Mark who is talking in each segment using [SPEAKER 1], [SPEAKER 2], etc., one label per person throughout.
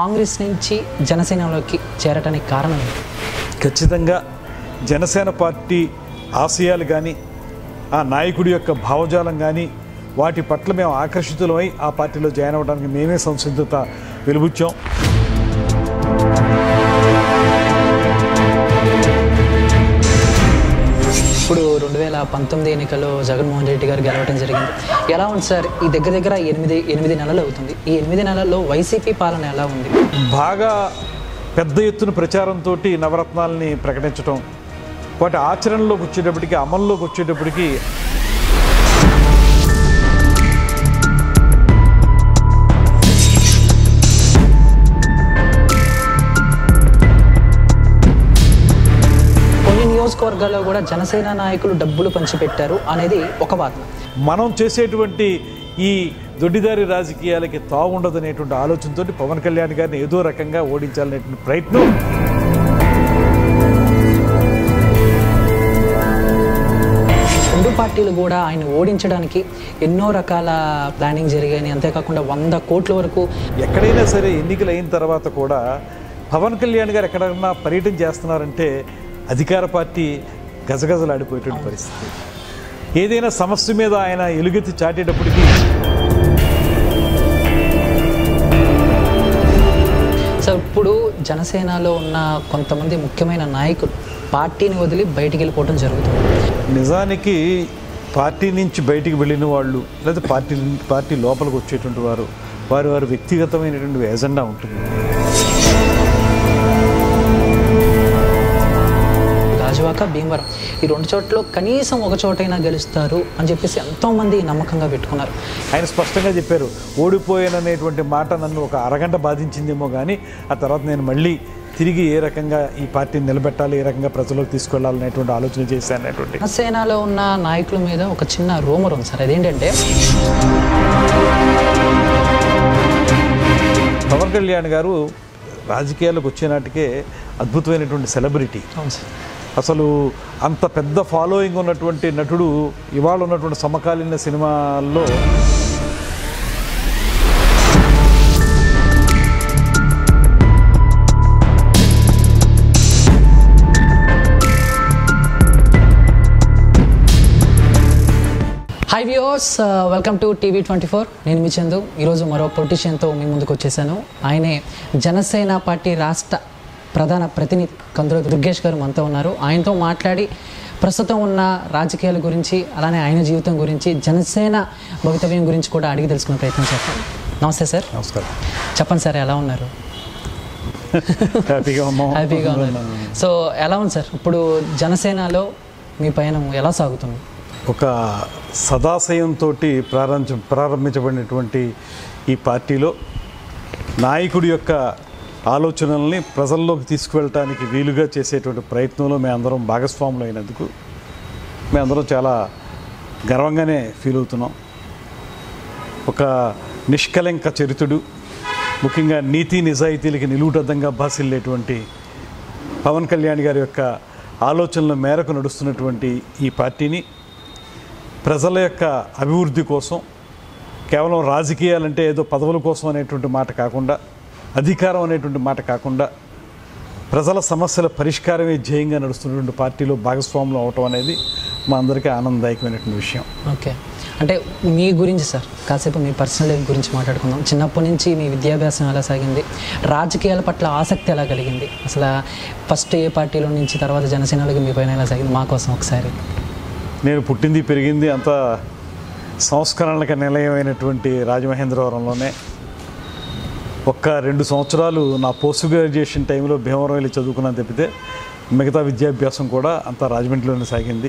[SPEAKER 1] కాంగ్రెస్ నుంచి జనసేనలోకి చేరటానికి కారణం ఏంటి
[SPEAKER 2] ఖచ్చితంగా జనసేన పార్టీ ఆశయాలు కానీ ఆ నాయకుడి యొక్క భావజాలం కానీ వాటి పట్ల మేము ఆకర్షితులమై ఆ పార్టీలో జాయిన్ అవ్వడానికి మేమే సంసిద్ధత వెలుబుచ్చాం
[SPEAKER 1] ఇప్పుడు రెండు వేల పంతొమ్మిది ఎన్నికల్లో జగన్మోహన్ రెడ్డి గారు గెలవడం జరిగింది ఎలా ఉంది సార్ ఈ దగ్గర దగ్గర ఎనిమిది ఎనిమిది నెలలు అవుతుంది ఈ ఎనిమిది నెలల్లో వైసీపీ పాలన ఎలా ఉంది
[SPEAKER 2] బాగా పెద్ద ఎత్తున ప్రచారంతో నవరత్నాలని ప్రకటించడం వాటి ఆచరణలోకి వచ్చేటప్పటికి అమల్లోకి వచ్చేటప్పటికి
[SPEAKER 1] కొన్ని నియోజకవర్గాల్లో కూడా జనసేన నాయకులు డబ్బులు పంచిపెట్టారు అనేది ఒక వాదన
[SPEAKER 2] మనం చేసేటువంటి ఈ దొడ్డిదారి రాజకీయాలకి తావుండదనేటువంటి ఆలోచనతో పవన్ కళ్యాణ్ గారిని ఏదో రకంగా ఓడించాలనేటువంటి ప్రయత్నం
[SPEAKER 1] రెండు పార్టీలు కూడా ఆయన ఓడించడానికి ఎన్నో రకాల ప్లానింగ్ జరిగాయని అంతేకాకుండా వంద కోట్ల వరకు
[SPEAKER 2] ఎక్కడైనా సరే ఎన్నికలు అయిన తర్వాత కూడా పవన్ కళ్యాణ్ గారు ఎక్కడన్నా పర్యటన చేస్తున్నారంటే అధికార పార్టీ గజగజలాడిపోయేటువంటి పరిస్థితి ఏదైనా సమస్య మీద ఆయన ఎలుగెత్తి చాటేటప్పటికి
[SPEAKER 1] సో ఇప్పుడు జనసేనలో ఉన్న కొంతమంది ముఖ్యమైన నాయకులు పార్టీని వదిలి బయటికి వెళ్ళిపోవడం జరుగుతుంది
[SPEAKER 2] నిజానికి పార్టీ నుంచి బయటికి వెళ్ళిన వాళ్ళు లేదా పార్టీ పార్టీ లోపలికి వచ్చేటువంటి వారు వారి వారి వ్యక్తిగతమైనటువంటి ఎజెండా ఉంటుంది
[SPEAKER 1] గాజువాక భీమవరం ఈ రెండు చోట్ల కనీసం ఒక చోటైనా గెలుస్తారు అని చెప్పేసి ఎంతోమంది నమ్మకంగా పెట్టుకున్నారు
[SPEAKER 2] ఆయన స్పష్టంగా చెప్పారు ఓడిపోయాననేటువంటి మాట నన్ను ఒక అరగంట బాధించిందేమో కానీ ఆ తర్వాత నేను మళ్ళీ తిరిగి ఏ రకంగా ఈ పార్టీని నిలబెట్టాలి ఏ రకంగా ప్రజలకు తీసుకెళ్లాలనేటువంటి ఆలోచన చేశాను అనేటువంటి
[SPEAKER 1] జనసేనలో ఉన్న నాయకుల మీద ఒక చిన్న రూమర్ ఉంది సార్ అదేంటంటే
[SPEAKER 2] పవన్ కళ్యాణ్ గారు రాజకీయాలకు వచ్చే నాటికే అద్భుతమైనటువంటి సెలబ్రిటీ
[SPEAKER 1] అవును సార్
[SPEAKER 2] అసలు అంత పెద్ద ఫాలోయింగ్ ఉన్నటువంటి నటుడు ఇవాళ ఉన్నటువంటి సమకాలీన సినిమాల్లో
[SPEAKER 1] hi viewers welcome to TV twenty four నేను మీ చందు ఈరోజు మరో పొలిటీషియన్తో మీ ముందుకు వచ్చేసాను ఆయనే జనసేన పార్టీ రాష్ట్ర ప్రధాన ప్రతినిధి కందుల దుర్గేష్ గారు మనతో ఉన్నారు ఆయనతో మాట్లాడి ప్రస్తుతం ఉన్న రాజకీయాల గురించి అలానే ఆయన జీవితం గురించి జనసేన భవితవ్యం గురించి కూడా అడిగి తెలుసుకునే ప్రయత్నం చేస్తాం నమస్తే సార్
[SPEAKER 2] నమస్కారం
[SPEAKER 1] చెప్పండి సార్ ఎలా ఉన్నారు
[SPEAKER 2] హ్యాపీగా ఉన్నాం
[SPEAKER 1] హ్యాపీగా ఉన్నారు సో ఎలా ఉంది సార్ ఇప్పుడు జనసేనలో మీ పయనం ఎలా సాగుతుంది
[SPEAKER 2] ఒక సదాశయంతో ప్రారంభ ప్రారంభించబడినటువంటి ఈ పార్టీలో నాయకుడి యొక్క ఆలోచనల్ని ప్రజల్లోకి తీసుకువెళ్ళటానికి వీలుగా చేసేటువంటి ప్రయత్నంలో మేమందరం భాగస్వాములు అయినందుకు మేమందరం చాలా గర్వంగానే ఫీల్ అవుతున్నాం ఒక నిష్కలంక చరితుడు ముఖ్యంగా నీతి నిజాయితీలకి నిలువుటద్దంగా భాసిల్లేటువంటి పవన్ కళ్యాణ్ గారి యొక్క ఆలోచనల మేరకు నడుస్తున్నటువంటి ఈ పార్టీని ప్రజల యొక్క అభివృద్ధి కోసం కేవలం రాజకీయాలంటే ఏదో పదవుల కోసం అనేటువంటి మాట కాకుండా అధికారం అనేటువంటి మాట కాకుండా ప్రజల సమస్యల పరిష్కారమే ధ్యేయంగా నడుస్తున్నటువంటి పార్టీలో భాగస్వాములు అవటం అనేది మా అందరికీ ఆనందదాయకమైనటువంటి విషయం
[SPEAKER 1] ఓకే అంటే మీ గురించి సార్ కాసేపు మీ పర్సనల్ లైఫ్ గురించి మాట్లాడుకుందాం చిన్నప్పటి నుంచి మీ విద్యాభ్యాసం ఎలా సాగింది రాజకీయాల పట్ల ఆసక్తి ఎలా కలిగింది అసలు ఫస్ట్ ఏ పార్టీలో నుంచి తర్వాత జనసేనలోకి మీ పైన ఎలా సాగింది మా కోసం ఒకసారి
[SPEAKER 2] నేను పుట్టింది పెరిగింది అంతా సంస్కరణలకు నిలయమైనటువంటి రాజమహేంద్రవరంలోనే ఒక్క రెండు సంవత్సరాలు నా పోస్ట్ గ్రాడ్యుయేషన్ టైంలో భీమవరం వెళ్ళి చదువుకున్నాను తప్పితే మిగతా విద్యాభ్యాసం కూడా అంతా రాజమండ్రిలోనే సాగింది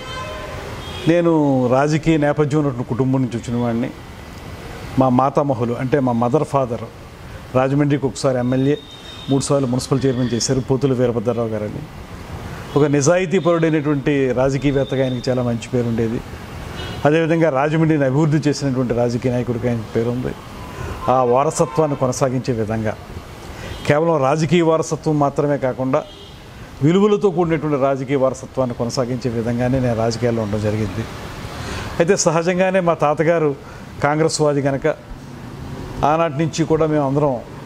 [SPEAKER 2] నేను రాజకీయ నేపథ్యం ఉన్నటువంటి కుటుంబం నుంచి వచ్చిన వాడిని మా మాతామహులు అంటే మా మదర్ ఫాదర్ రాజమండ్రికి ఒకసారి ఎమ్మెల్యే మూడుసార్లు మున్సిపల్ చైర్మన్ చేశారు పోతుల వీరభద్రరావు గారని ఒక నిజాయితీపరుడైనటువంటి రాజకీయవేత్తగా ఆయనకి చాలా మంచి పేరు ఉండేది అదేవిధంగా రాజమండ్రిని అభివృద్ధి చేసినటువంటి రాజకీయ నాయకుడికి ఆయన పేరు ఉంది ఆ వారసత్వాన్ని కొనసాగించే విధంగా కేవలం రాజకీయ వారసత్వం మాత్రమే కాకుండా విలువలతో కూడినటువంటి రాజకీయ వారసత్వాన్ని కొనసాగించే విధంగానే నేను రాజకీయాల్లో ఉండడం జరిగింది అయితే సహజంగానే మా తాతగారు కాంగ్రెస్ వాది కనుక ఆనాటి నుంచి కూడా మేము అందరం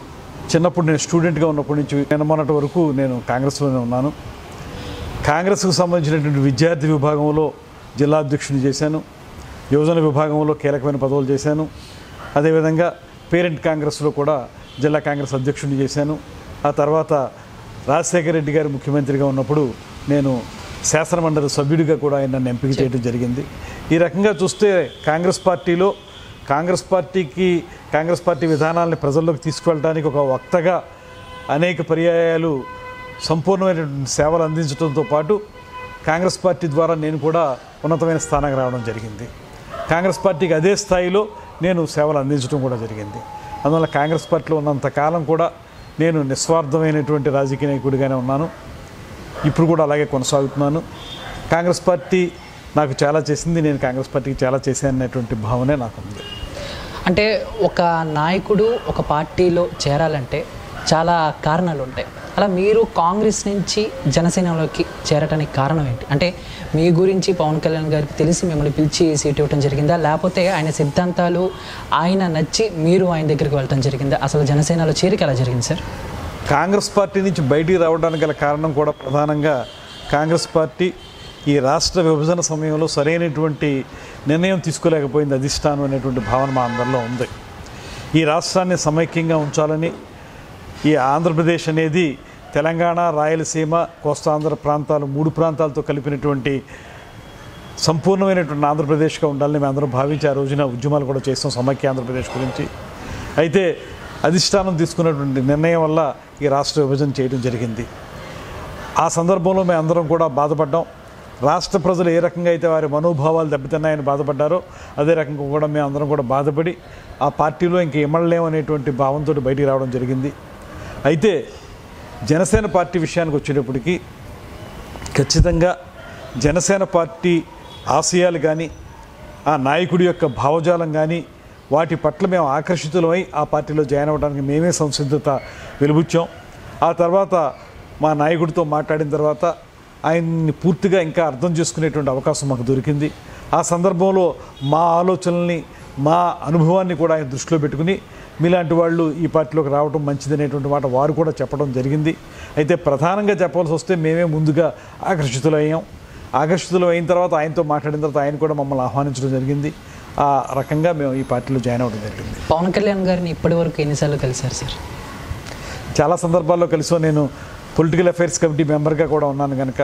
[SPEAKER 2] చిన్నప్పుడు నేను స్టూడెంట్గా ఉన్నప్పటి నుంచి నేను మొన్నటి వరకు నేను కాంగ్రెస్లోనే ఉన్నాను కాంగ్రెస్కు సంబంధించినటువంటి విద్యార్థి విభాగంలో జిల్లా అధ్యక్షుడిని చేశాను యువజన విభాగంలో కీలకమైన పదవులు చేశాను అదేవిధంగా పేరెంట్ కాంగ్రెస్లో కూడా జిల్లా కాంగ్రెస్ అధ్యక్షుడిని చేశాను ఆ తర్వాత రాజశేఖర రెడ్డి గారు ముఖ్యమంత్రిగా ఉన్నప్పుడు నేను శాసనమండలి సభ్యుడిగా కూడా ఆయన నన్ను ఎంపిక చేయడం జరిగింది ఈ రకంగా చూస్తే కాంగ్రెస్ పార్టీలో కాంగ్రెస్ పార్టీకి కాంగ్రెస్ పార్టీ విధానాలని ప్రజల్లోకి తీసుకువెళ్ళడానికి ఒక వక్తగా అనేక పర్యాయాలు సంపూర్ణమైనటువంటి సేవలు అందించడంతో పాటు కాంగ్రెస్ పార్టీ ద్వారా నేను కూడా ఉన్నతమైన స్థానానికి రావడం జరిగింది కాంగ్రెస్ పార్టీకి అదే స్థాయిలో నేను సేవలు అందించడం కూడా జరిగింది అందువల్ల కాంగ్రెస్ పార్టీలో ఉన్నంత కాలం కూడా నేను నిస్వార్థమైనటువంటి రాజకీయ నాయకుడిగానే ఉన్నాను ఇప్పుడు కూడా అలాగే కొనసాగుతున్నాను కాంగ్రెస్ పార్టీ నాకు చాలా చేసింది నేను కాంగ్రెస్ పార్టీకి చాలా చేశాను అనేటువంటి భావనే నాకు ఉంది
[SPEAKER 1] అంటే ఒక నాయకుడు ఒక పార్టీలో చేరాలంటే చాలా కారణాలు ఉంటాయి అలా మీరు కాంగ్రెస్ నుంచి జనసేనలోకి చేరటానికి కారణం ఏంటి అంటే మీ గురించి పవన్ కళ్యాణ్ గారికి తెలిసి మిమ్మల్ని పిలిచి సీట్ ఇవ్వడం జరిగిందా లేకపోతే ఆయన సిద్ధాంతాలు ఆయన నచ్చి మీరు ఆయన దగ్గరికి వెళ్ళటం జరిగిందా అసలు జనసేనలో చేరిక ఎలా జరిగింది సార్
[SPEAKER 2] కాంగ్రెస్ పార్టీ నుంచి బయటికి రావడానికి గల కారణం కూడా ప్రధానంగా కాంగ్రెస్ పార్టీ ఈ రాష్ట్ర విభజన సమయంలో సరైనటువంటి నిర్ణయం తీసుకోలేకపోయింది అధిష్టానం అనేటువంటి భావన మా అందరిలో ఉంది ఈ రాష్ట్రాన్ని సమైక్యంగా ఉంచాలని ఈ ఆంధ్రప్రదేశ్ అనేది తెలంగాణ రాయలసీమ కోస్తాంధ్ర ప్రాంతాలు మూడు ప్రాంతాలతో కలిపినటువంటి సంపూర్ణమైనటువంటి ఆంధ్రప్రదేశ్గా ఉండాలని మేము అందరం భావించి ఆ రోజున ఉద్యమాలు కూడా చేస్తాం సమైక్య ఆంధ్రప్రదేశ్ గురించి అయితే అధిష్టానం తీసుకున్నటువంటి నిర్ణయం వల్ల ఈ రాష్ట్ర విభజన చేయడం జరిగింది ఆ సందర్భంలో మేము అందరం కూడా బాధపడ్డాం రాష్ట్ర ప్రజలు ఏ రకంగా అయితే వారి మనోభావాలు దెబ్బతిన్నాయని బాధపడ్డారో అదే రకంగా కూడా మేము అందరం కూడా బాధపడి ఆ పార్టీలో ఇంక ఇమ్మడలేమనేటువంటి భావంతో బయటికి రావడం జరిగింది అయితే జనసేన పార్టీ విషయానికి వచ్చేటప్పటికి ఖచ్చితంగా జనసేన పార్టీ ఆశయాలు కానీ ఆ నాయకుడి యొక్క భావజాలం కానీ వాటి పట్ల మేము ఆకర్షితులమై ఆ పార్టీలో జాయిన్ అవ్వడానికి మేమే సంసిద్ధత వెలుబుచ్చాం ఆ తర్వాత మా నాయకుడితో మాట్లాడిన తర్వాత ఆయన్ని పూర్తిగా ఇంకా అర్థం చేసుకునేటువంటి అవకాశం మాకు దొరికింది ఆ సందర్భంలో మా ఆలోచనల్ని మా అనుభవాన్ని కూడా ఆయన దృష్టిలో పెట్టుకుని మీలాంటి వాళ్ళు ఈ పార్టీలోకి రావడం మంచిదనేటువంటి మాట వారు కూడా చెప్పడం జరిగింది అయితే ప్రధానంగా చెప్పాల్సి వస్తే మేమే ముందుగా ఆకర్షితులయ్యాం ఆకర్షితులు అయిన తర్వాత ఆయనతో మాట్లాడిన తర్వాత ఆయన కూడా మమ్మల్ని ఆహ్వానించడం జరిగింది ఆ రకంగా మేము ఈ పార్టీలో జాయిన్ అవ్వడం జరిగింది
[SPEAKER 1] పవన్ కళ్యాణ్ గారిని ఇప్పటి వరకు ఎన్నిసార్లు కలిశారు సార్
[SPEAKER 2] చాలా సందర్భాల్లో కలిసి నేను పొలిటికల్ అఫైర్స్ కమిటీ మెంబర్గా కూడా ఉన్నాను కనుక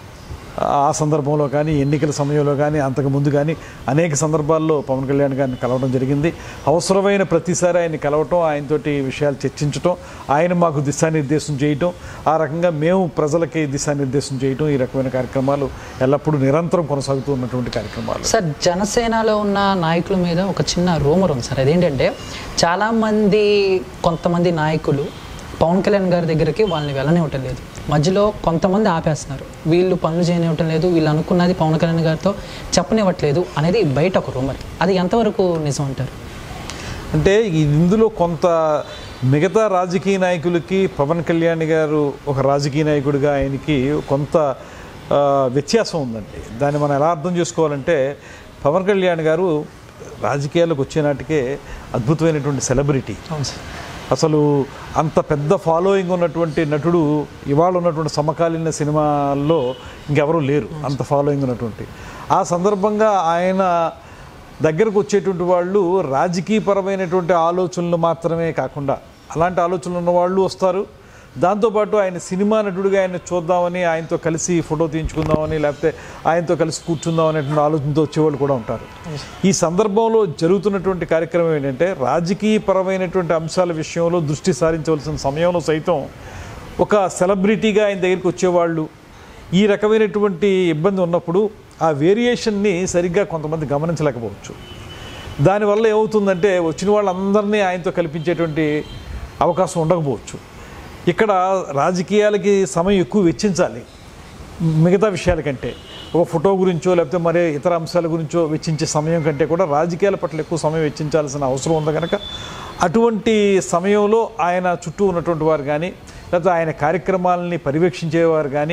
[SPEAKER 2] ఆ సందర్భంలో కానీ ఎన్నికల సమయంలో కానీ అంతకు ముందు కానీ అనేక సందర్భాల్లో పవన్ కళ్యాణ్ గారిని కలవడం జరిగింది అవసరమైన ప్రతిసారి ఆయన్ని కలవటం ఆయనతోటి విషయాలు చర్చించటం ఆయన మాకు దిశానిర్దేశం చేయటం ఆ రకంగా మేము ప్రజలకి దిశానిర్దేశం చేయటం ఈ రకమైన కార్యక్రమాలు ఎల్లప్పుడూ నిరంతరం కొనసాగుతూ ఉన్నటువంటి కార్యక్రమాలు
[SPEAKER 1] సార్ జనసేనలో ఉన్న నాయకుల మీద ఒక చిన్న రూమర్ ఉంది సార్ అదేంటంటే చాలామంది కొంతమంది నాయకులు పవన్ కళ్యాణ్ గారి దగ్గరికి వాళ్ళని వెళ్ళనివ్వటం లేదు మధ్యలో కొంతమంది ఆపేస్తున్నారు వీళ్ళు పనులు చేయనివ్వటం లేదు వీళ్ళు అనుకున్నది పవన్ కళ్యాణ్ గారితో చెప్పనివ్వట్లేదు అనేది బయట ఒక రూమర్ అది ఎంతవరకు నిజం అంటారు
[SPEAKER 2] అంటే ఇది ఇందులో కొంత మిగతా రాజకీయ నాయకులకి పవన్ కళ్యాణ్ గారు ఒక రాజకీయ నాయకుడిగా ఆయనకి కొంత ఆ, వ్యత్యాసం ఉందండి దాన్ని మనం ఎలా అర్థం చేసుకోవాలంటే పవన్ కళ్యాణ్ గారు రాజకీయాలకు వచ్చే నాటికే అద్భుతమైనటువంటి సెలబ్రిటీ
[SPEAKER 1] అవును సార్
[SPEAKER 2] అసలు అంత పెద్ద ఫాలోయింగ్ ఉన్నటువంటి నటుడు ఇవాళ ఉన్నటువంటి సమకాలీన సినిమాల్లో ఇంకెవరూ లేరు అంత ఫాలోయింగ్ ఉన్నటువంటి ఆ సందర్భంగా ఆయన దగ్గరకు వచ్చేటువంటి వాళ్ళు రాజకీయపరమైనటువంటి ఆలోచనలు మాత్రమే కాకుండా అలాంటి ఆలోచనలు ఉన్న వాళ్ళు వస్తారు దాంతోపాటు ఆయన సినిమా నటుడిగా ఆయన చూద్దామని ఆయనతో కలిసి ఫోటో తీయించుకుందామని లేకపోతే ఆయనతో కలిసి కూర్చుందాం అనేటువంటి ఆలోచనతో వచ్చేవాళ్ళు కూడా ఉంటారు ఈ సందర్భంలో జరుగుతున్నటువంటి కార్యక్రమం ఏంటంటే రాజకీయపరమైనటువంటి అంశాల విషయంలో దృష్టి సారించవలసిన సమయంలో సైతం ఒక సెలబ్రిటీగా ఆయన దగ్గరికి వచ్చేవాళ్ళు ఈ రకమైనటువంటి ఇబ్బంది ఉన్నప్పుడు ఆ వేరియేషన్ని సరిగ్గా కొంతమంది గమనించలేకపోవచ్చు దానివల్ల ఏమవుతుందంటే వచ్చిన వాళ్ళందరినీ ఆయనతో కల్పించేటువంటి అవకాశం ఉండకపోవచ్చు ఇక్కడ రాజకీయాలకి సమయం ఎక్కువ వెచ్చించాలి మిగతా విషయాల కంటే ఒక ఫోటో గురించో లేకపోతే మరే ఇతర అంశాల గురించో వెచ్చించే సమయం కంటే కూడా రాజకీయాల పట్ల ఎక్కువ సమయం వెచ్చించాల్సిన అవసరం ఉంది కనుక అటువంటి సమయంలో ఆయన చుట్టూ ఉన్నటువంటి వారు కానీ లేకపోతే ఆయన కార్యక్రమాలని పర్యవేక్షించేవారు కానీ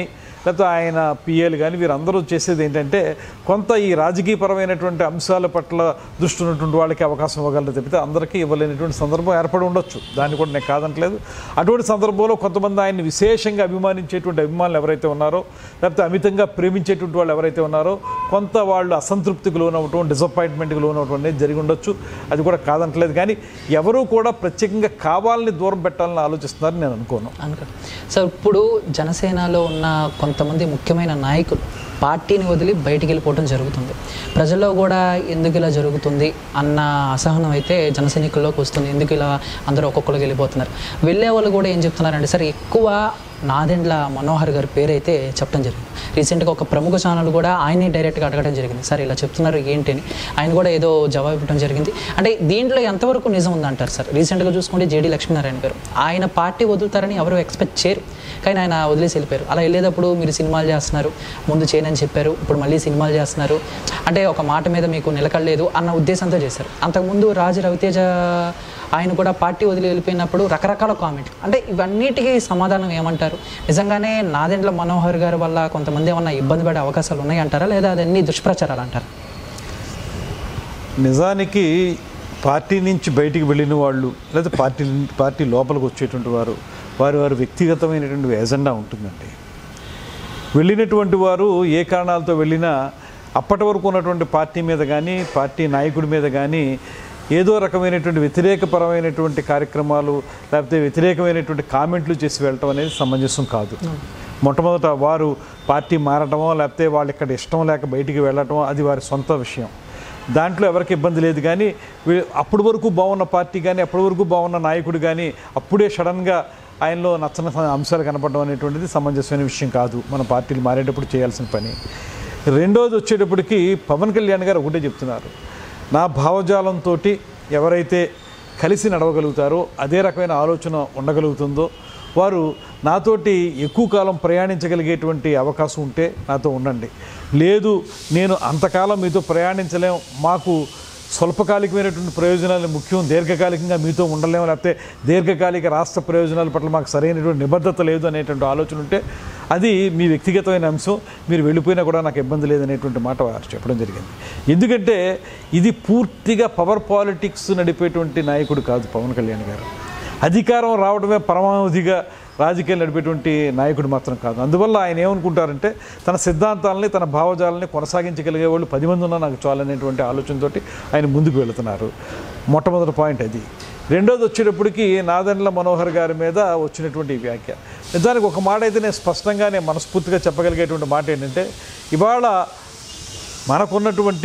[SPEAKER 2] లేకపోతే ఆయన పిఏలు కానీ వీరందరూ చేసేది ఏంటంటే కొంత ఈ రాజకీయపరమైనటువంటి అంశాల పట్ల దృష్టి ఉన్నటువంటి వాళ్ళకి అవకాశం ఇవ్వగలరు తప్పితే అందరికీ ఇవ్వలేనటువంటి సందర్భం ఏర్పడి ఉండొచ్చు దాన్ని కూడా నేను కాదంటలేదు అటువంటి సందర్భంలో కొంతమంది ఆయన్ని విశేషంగా అభిమానించేటువంటి అభిమానులు ఎవరైతే ఉన్నారో లేకపోతే అమితంగా ప్రేమించేటువంటి వాళ్ళు ఎవరైతే ఉన్నారో కొంత వాళ్ళు అసంతృప్తికి లోనవటం డిసప్పాయింట్మెంట్కి లోనవటం అనేది జరిగి ఉండొచ్చు అది కూడా కాదంటలేదు కానీ ఎవరూ కూడా ప్రత్యేకంగా కావాలని దూరం పెట్టాలని ఆలోచిస్తున్నారని నేను అనుకోను
[SPEAKER 1] అనుకో సార్ ఇప్పుడు జనసేనలో ఉన్న కొంతమంది ముఖ్యమైన నాయకులు పార్టీని వదిలి బయటికి వెళ్ళిపోవడం జరుగుతుంది ప్రజల్లో కూడా ఎందుకు ఇలా జరుగుతుంది అన్న అసహనం అయితే జన సైనికుల్లోకి వస్తుంది ఎందుకు ఇలా అందరూ ఒక్కొక్కరికి వెళ్ళిపోతున్నారు వెళ్ళే వాళ్ళు కూడా ఏం చెప్తున్నారంటే సార్ ఎక్కువ నాదెండ్ల మనోహర్ గారి పేరు అయితే చెప్పడం జరిగింది రీసెంట్గా ఒక ప్రముఖ ఛానల్ కూడా ఆయనే డైరెక్ట్గా అడగడం జరిగింది సార్ ఇలా చెప్తున్నారు ఏంటి అని ఆయన కూడా ఏదో జవాబు ఇవ్వడం జరిగింది అంటే దీంట్లో ఎంతవరకు నిజం ఉందంటారు సార్ రీసెంట్గా చూసుకుంటే జేడీ లక్ష్మీనారాయణ గారు ఆయన పార్టీ వదులుతారని ఎవరు ఎక్స్పెక్ట్ చేయరు కానీ ఆయన వదిలేసి వెళ్ళిపోయారు అలా వెళ్ళేటప్పుడు మీరు సినిమాలు చేస్తున్నారు ముందు చేయనని చెప్పారు ఇప్పుడు మళ్ళీ సినిమాలు చేస్తున్నారు అంటే ఒక మాట మీద మీకు నిలకడలేదు అన్న ఉద్దేశంతో చేశారు అంతకుముందు రాజు రవితేజ ఆయన కూడా పార్టీ వదిలి వెళ్ళిపోయినప్పుడు రకరకాల కామెంట్లు అంటే ఇవన్నిటికీ సమాధానం ఏమంటారు నిజంగానే నాదెండ్ల మనోహర్ గారి వల్ల కొంతమంది ఏమన్నా ఇబ్బంది పడే అవకాశాలు ఉన్నాయంటారా లేదా అదన్నీ దుష్ప్రచారాలు అంటారా
[SPEAKER 2] నిజానికి పార్టీ నుంచి బయటికి వెళ్ళిన వాళ్ళు లేదా పార్టీ పార్టీ లోపలికి వచ్చేటువంటి వారు వారి వారి వ్యక్తిగతమైనటువంటి ఎజెండా ఉంటుందండి వెళ్ళినటువంటి వారు ఏ కారణాలతో వెళ్ళినా అప్పటి వరకు ఉన్నటువంటి పార్టీ మీద కానీ పార్టీ నాయకుడి మీద కానీ ఏదో రకమైనటువంటి వ్యతిరేకపరమైనటువంటి కార్యక్రమాలు లేకపోతే వ్యతిరేకమైనటువంటి కామెంట్లు చేసి వెళ్ళటం అనేది సమంజసం కాదు మొట్టమొదట వారు పార్టీ మారటమో లేకపోతే వాళ్ళు ఇక్కడ ఇష్టం లేక బయటికి వెళ్ళటమో అది వారి సొంత విషయం దాంట్లో ఎవరికి ఇబ్బంది లేదు కానీ వీ- అప్పటి వరకు బాగున్న పార్టీ కానీ అప్పటి వరకు బాగున్న నాయకుడు కానీ అప్పుడే సడన్గా ఆయనలో నచ్చని అంశాలు కనపడడం అనేటువంటిది సమంజసమైన విషయం కాదు మన పార్టీలు మారేటప్పుడు చేయాల్సిన పని రెండోది వచ్చేటప్పటికి పవన్ కళ్యాణ్ గారు ఒకటే చెప్తున్నారు నా భావజాలంతో ఎవరైతే కలిసి నడవగలుగుతారో అదే రకమైన ఆలోచన ఉండగలుగుతుందో వారు నాతోటి ఎక్కువ కాలం ప్రయాణించగలిగేటువంటి అవకాశం ఉంటే నాతో ఉండండి లేదు నేను అంతకాలం మీతో ప్రయాణించలేం మాకు స్వల్పకాలికమైనటువంటి ప్రయోజనాలు ముఖ్యం దీర్ఘకాలికంగా మీతో ఉండలేము లేకపోతే దీర్ఘకాలిక రాష్ట్ర ప్రయోజనాల పట్ల మాకు సరైనటువంటి నిబద్ధత లేదు అనేటువంటి ఆలోచన ఉంటే అది మీ వ్యక్తిగతమైన అంశం మీరు వెళ్ళిపోయినా కూడా నాకు ఇబ్బంది లేదనేటువంటి మాట వారు చెప్పడం జరిగింది ఎందుకంటే ఇది పూర్తిగా పవర్ పాలిటిక్స్ నడిపేటువంటి నాయకుడు కాదు పవన్ కళ్యాణ్ గారు అధికారం రావడమే పరమావధిగా రాజకీయాలు నడిపేటువంటి నాయకుడు మాత్రం కాదు అందువల్ల ఆయన ఏమనుకుంటారంటే తన సిద్ధాంతాలని తన భావజాలని కొనసాగించగలిగే వాళ్ళు పది మంది ఉన్నా నాకు చాలనేటువంటి ఆలోచనతోటి ఆయన ముందుకు వెళుతున్నారు మొట్టమొదటి పాయింట్ అది రెండోది వచ్చేటప్పటికి నాదెండ్ల మనోహర్ గారి మీద వచ్చినటువంటి ఈ వ్యాఖ్య నిజానికి ఒక మాట అయితే నేను స్పష్టంగా నేను మనస్ఫూర్తిగా చెప్పగలిగేటువంటి మాట ఏంటంటే ఇవాళ మనకున్నటువంటి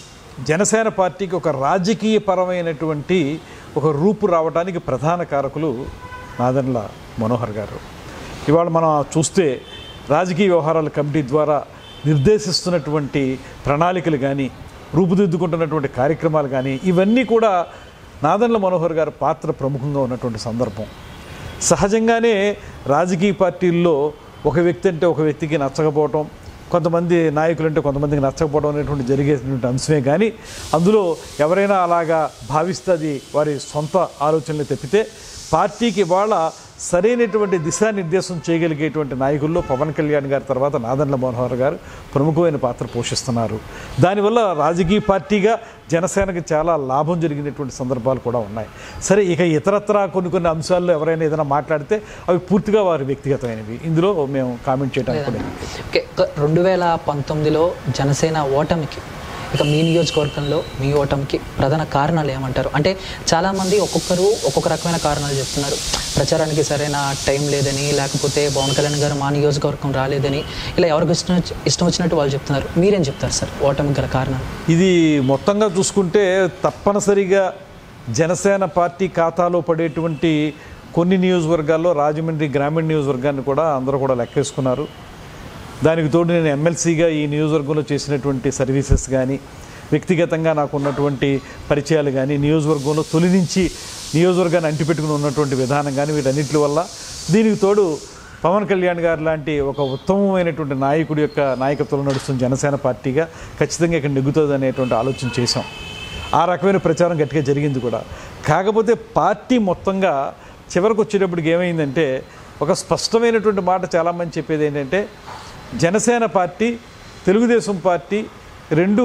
[SPEAKER 2] జనసేన పార్టీకి ఒక రాజకీయపరమైనటువంటి ఒక రూపు రావడానికి ప్రధాన కారకులు నాదెండ్ల మనోహర్ గారు ఇవాళ మనం చూస్తే రాజకీయ వ్యవహారాల కమిటీ ద్వారా నిర్దేశిస్తున్నటువంటి ప్రణాళికలు కానీ రూపుదిద్దుకుంటున్నటువంటి కార్యక్రమాలు కానీ ఇవన్నీ కూడా నాదెండ్ల మనోహర్ గారి పాత్ర ప్రముఖంగా ఉన్నటువంటి సందర్భం సహజంగానే రాజకీయ పార్టీల్లో ఒక వ్యక్తి అంటే ఒక వ్యక్తికి నచ్చకపోవటం కొంతమంది నాయకులు అంటే కొంతమందికి నచ్చకపోవడం అనేటువంటి జరిగేటువంటి అంశమే కానీ అందులో ఎవరైనా అలాగా భావిస్తే అది వారి సొంత ఆలోచనలు తప్పితే పార్టీకి ఇవాళ సరైనటువంటి దిశానిర్దేశం చేయగలిగేటువంటి నాయకుల్లో పవన్ కళ్యాణ్ గారి తర్వాత నాదెండ్ల మనోహర్ గారు ప్రముఖమైన పాత్ర పోషిస్తున్నారు దానివల్ల రాజకీయ పార్టీగా జనసేనకి చాలా లాభం జరిగినటువంటి సందర్భాలు కూడా ఉన్నాయి సరే ఇక ఇతరత్రా కొన్ని కొన్ని అంశాల్లో ఎవరైనా ఏదైనా మాట్లాడితే అవి పూర్తిగా వారి వ్యక్తిగతమైనవి ఇందులో మేము కామెంట్ చేయడానికి కూడా ఏమీ లేదు.
[SPEAKER 1] ఓకే ఒక రెండు వేల పంతొమ్మిదిలో జనసేన ఓటమికి ఇక మీ నియోజకవర్గంలో మీ ఓటమికి ప్రధాన కారణాలు ఏమంటారు అంటే చాలామంది ఒక్కొక్కరు ఒక్కొక్క రకమైన కారణాలు చెప్తున్నారు ప్రచారానికి సరైన టైం లేదని లేకపోతే పవన్ కళ్యాణ్ గారు మా నియోజకవర్గం రాలేదని ఇలా ఎవరికి ఇష్టం వచ్చి- ఇష్టం వచ్చినట్టు వాళ్ళు చెప్తున్నారు మీరేం చెప్తారు సార్ ఓటమికి గల కారణాలు
[SPEAKER 2] ఇది మొత్తంగా చూసుకుంటే తప్పనిసరిగా జనసేన పార్టీ ఖాతాలో పడేటువంటి కొన్ని నియోజకవర్గాల్లో రాజమండ్రి గ్రామీణ నియోజకవర్గాన్ని కూడా అందరూ కూడా లెక్కేసుకున్నారు దానికి తోడు నేను ఎమ్మెల్సీగా ఈ నియోజకవర్గంలో చేసినటువంటి సర్వీసెస్ కానీ వ్యక్తిగతంగా నాకు ఉన్నటువంటి పరిచయాలు కానీ నియోజకవర్గంలో తొలి నుంచి నియోజకవర్గాన్ని అంటిపెట్టుకుని ఉన్నటువంటి విధానం కానీ వీటన్నిటి వల్ల దీనికి తోడు పవన్ కళ్యాణ్ గారు లాంటి ఒక ఉత్తమమైనటువంటి నాయకుడి యొక్క నాయకత్వంలో నడుస్తున్న జనసేన పార్టీగా ఖచ్చితంగా ఇక్కడ నెగ్గుతుంది అనేటువంటి ఆలోచన చేశాం ఆ రకమైన ప్రచారం గట్టిగా జరిగింది కూడా కాకపోతే పార్టీ మొత్తంగా చివరికి వచ్చేటప్పటికి ఏమైందంటే ఒక స్పష్టమైనటువంటి మాట చాలామంది చెప్పేది ఏంటంటే జనసేన పార్టీ తెలుగుదేశం పార్టీ రెండు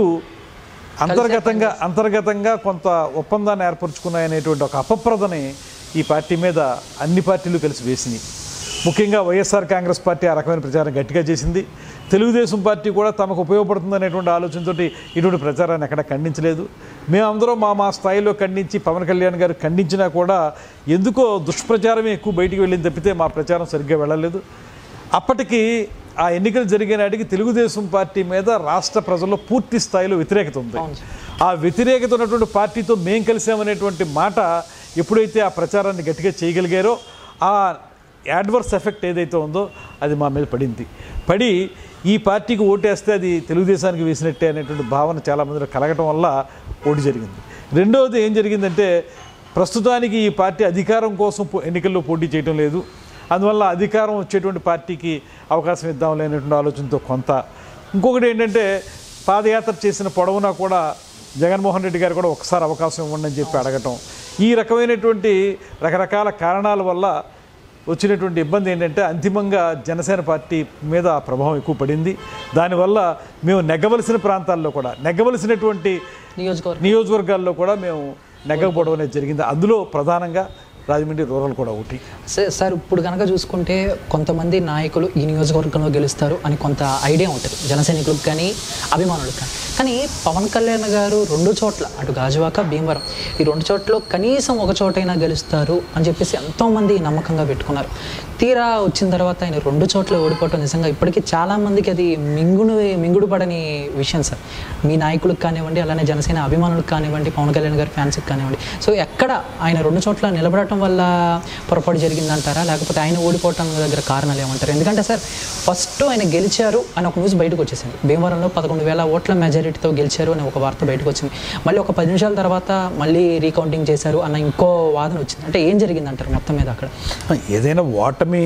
[SPEAKER 2] అంతర్గతంగా అంతర్గతంగా కొంత ఒప్పందాన్ని ఏర్పరచుకున్నాయనేటువంటి ఒక అపప్రదని ఈ పార్టీ మీద అన్ని పార్టీలు కలిసి వేసినాయి ముఖ్యంగా వైఎస్ఆర్ కాంగ్రెస్ పార్టీ ఆ రకమైన ప్రచారం గట్టిగా చేసింది తెలుగుదేశం పార్టీ కూడా తమకు ఉపయోగపడుతుంది అనేటువంటి ఆలోచనతోటి ఇటువంటి ప్రచారాన్ని ఎక్కడ ఖండించలేదు మేమందరం మా మా స్థాయిలో ఖండించి పవన్ కళ్యాణ్ గారు ఖండించినా కూడా ఎందుకో దుష్ప్రచారమే ఎక్కువ బయటికి వెళ్ళింది తప్పితే మా ప్రచారం సరిగ్గా వెళ్ళలేదు అప్పటికి ఆ ఎన్నికలు జరిగే నాటికి తెలుగుదేశం పార్టీ మీద రాష్ట్ర ప్రజల్లో పూర్తి స్థాయిలో వ్యతిరేకత ఉంది ఆ వ్యతిరేకత ఉన్నటువంటి పార్టీతో మేం కలిసామనేటువంటి మాట ఎప్పుడైతే ఆ ప్రచారాన్ని గట్టిగా చేయగలిగారో ఆ యాడ్వర్స్ ఎఫెక్ట్ ఏదైతే ఉందో అది మా మీద పడింది పడి ఈ పార్టీకి ఓటేస్తే అది తెలుగుదేశానికి వేసినట్టే అనేటువంటి భావన చాలామందిలో కలగటం వల్ల ఓటు జరిగింది రెండవది ఏం జరిగిందంటే ప్రస్తుతానికి ఈ పార్టీ అధికారం కోసం పో- ఎన్నికల్లో పోటీ చేయడం లేదు అందువల్ల అధికారం వచ్చేటువంటి పార్టీకి అవకాశం ఇద్దాం లేనటువంటి ఆలోచనతో కొంత ఇంకొకటి ఏంటంటే పాదయాత్ర చేసిన పొడవునా కూడా జగన్మోహన్ రెడ్డి గారు కూడా ఒకసారి అవకాశం ఇవ్వండి అని చెప్పి అడగటం ఈ రకమైనటువంటి రకరకాల కారణాల వల్ల వచ్చినటువంటి ఇబ్బంది ఏంటంటే అంతిమంగా జనసేన పార్టీ మీద ఆ ప్రభావం ఎక్కువ పడింది దానివల్ల మేము నెగ్గవలసిన ప్రాంతాల్లో కూడా నెగ్గవలసినటువంటి
[SPEAKER 1] నియోజకవర్గం
[SPEAKER 2] నియోజకవర్గాల్లో కూడా మేము నెగ్గకపోవడం అనేది జరిగింది అందులో ప్రధానంగా రాజమండ్రి రూరల్ కూడా ఒకటి
[SPEAKER 1] సార్ సార్ ఇప్పుడు కనుక చూసుకుంటే కొంతమంది నాయకులు ఈ నియోజకవర్గంలో గెలుస్తారు అని కొంత ఐడియా ఉంటుంది జనసైనికులకు కానీ అభిమానులకు కానీ కానీ పవన్ కళ్యాణ్ గారు రెండు చోట్ల అటు గాజువాక భీమవరం ఈ రెండు చోట్ల కనీసం ఒక చోటైనా గెలుస్తారు అని చెప్పేసి ఎంతోమంది నమ్మకంగా పెట్టుకున్నారు తీరా వచ్చిన తర్వాత ఆయన రెండు చోట్ల ఓడిపోవటం నిజంగా ఇప్పటికీ చాలా మందికి అది మింగుడు మింగుడు పడని విషయం సార్ మీ నాయకులకు కానివ్వండి అలానే జనసేన అభిమానులకు కానివ్వండి పవన్ కళ్యాణ్ గారి ఫ్యాన్స్కి కానివ్వండి సో ఎక్కడ ఆయన రెండు చోట్ల నిలబడటం వల్ల పొరపాటు జరిగిందంటారా లేకపోతే ఆయన ఓడిపోవటం దగ్గర కారణాలు ఏమంటారు ఎందుకంటే సార్ ఫస్ట్ ఆయన గెలిచారు అని ఒక న్యూస్ బయటకు వచ్చేసింది భీమవరంలో పదకొండు వేల ఓట్ల మెజారిటీతో గెలిచారు అని ఒక వార్త బయటకు వచ్చింది మళ్ళీ ఒక పది నిమిషాల తర్వాత మళ్ళీ రీకౌంటింగ్ చేశారు అన్న ఇంకో వాదన వచ్చింది అంటే ఏం జరిగిందంటారు మొత్తం మీద అక్కడ
[SPEAKER 2] ఏదైనా ఓటమి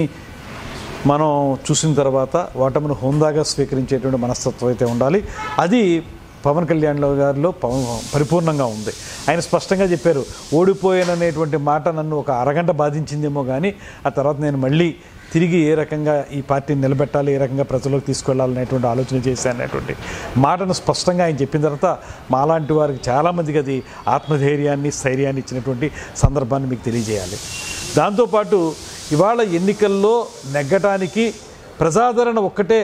[SPEAKER 2] మనం చూసిన తర్వాత ఓటమిని హోందాగా స్వీకరించేటువంటి మనస్తత్వం అయితే ఉండాలి అది పవన్ కళ్యాణ్ గారిలో పవన్ పరిపూర్ణంగా ఉంది ఆయన స్పష్టంగా చెప్పారు ఓడిపోయాననేటువంటి మాట నన్ను ఒక అరగంట బాధించిందేమో కానీ ఆ తర్వాత నేను మళ్ళీ తిరిగి ఏ రకంగా ఈ పార్టీని నిలబెట్టాలి ఏ రకంగా ప్రజలకు తీసుకెళ్లాలనేటువంటి ఆలోచన చేశాను అనేటువంటి మాటను స్పష్టంగా ఆయన చెప్పిన తర్వాత మాలాంటి వారికి చాలామందికి అది ఆత్మధైర్యాన్ని స్థైర్యాన్ని ఇచ్చినటువంటి సందర్భాన్ని మీకు తెలియజేయాలి దాంతోపాటు ఇవాళ ఎన్నికల్లో నెగ్గటానికి ప్రజాదరణ ఒక్కటే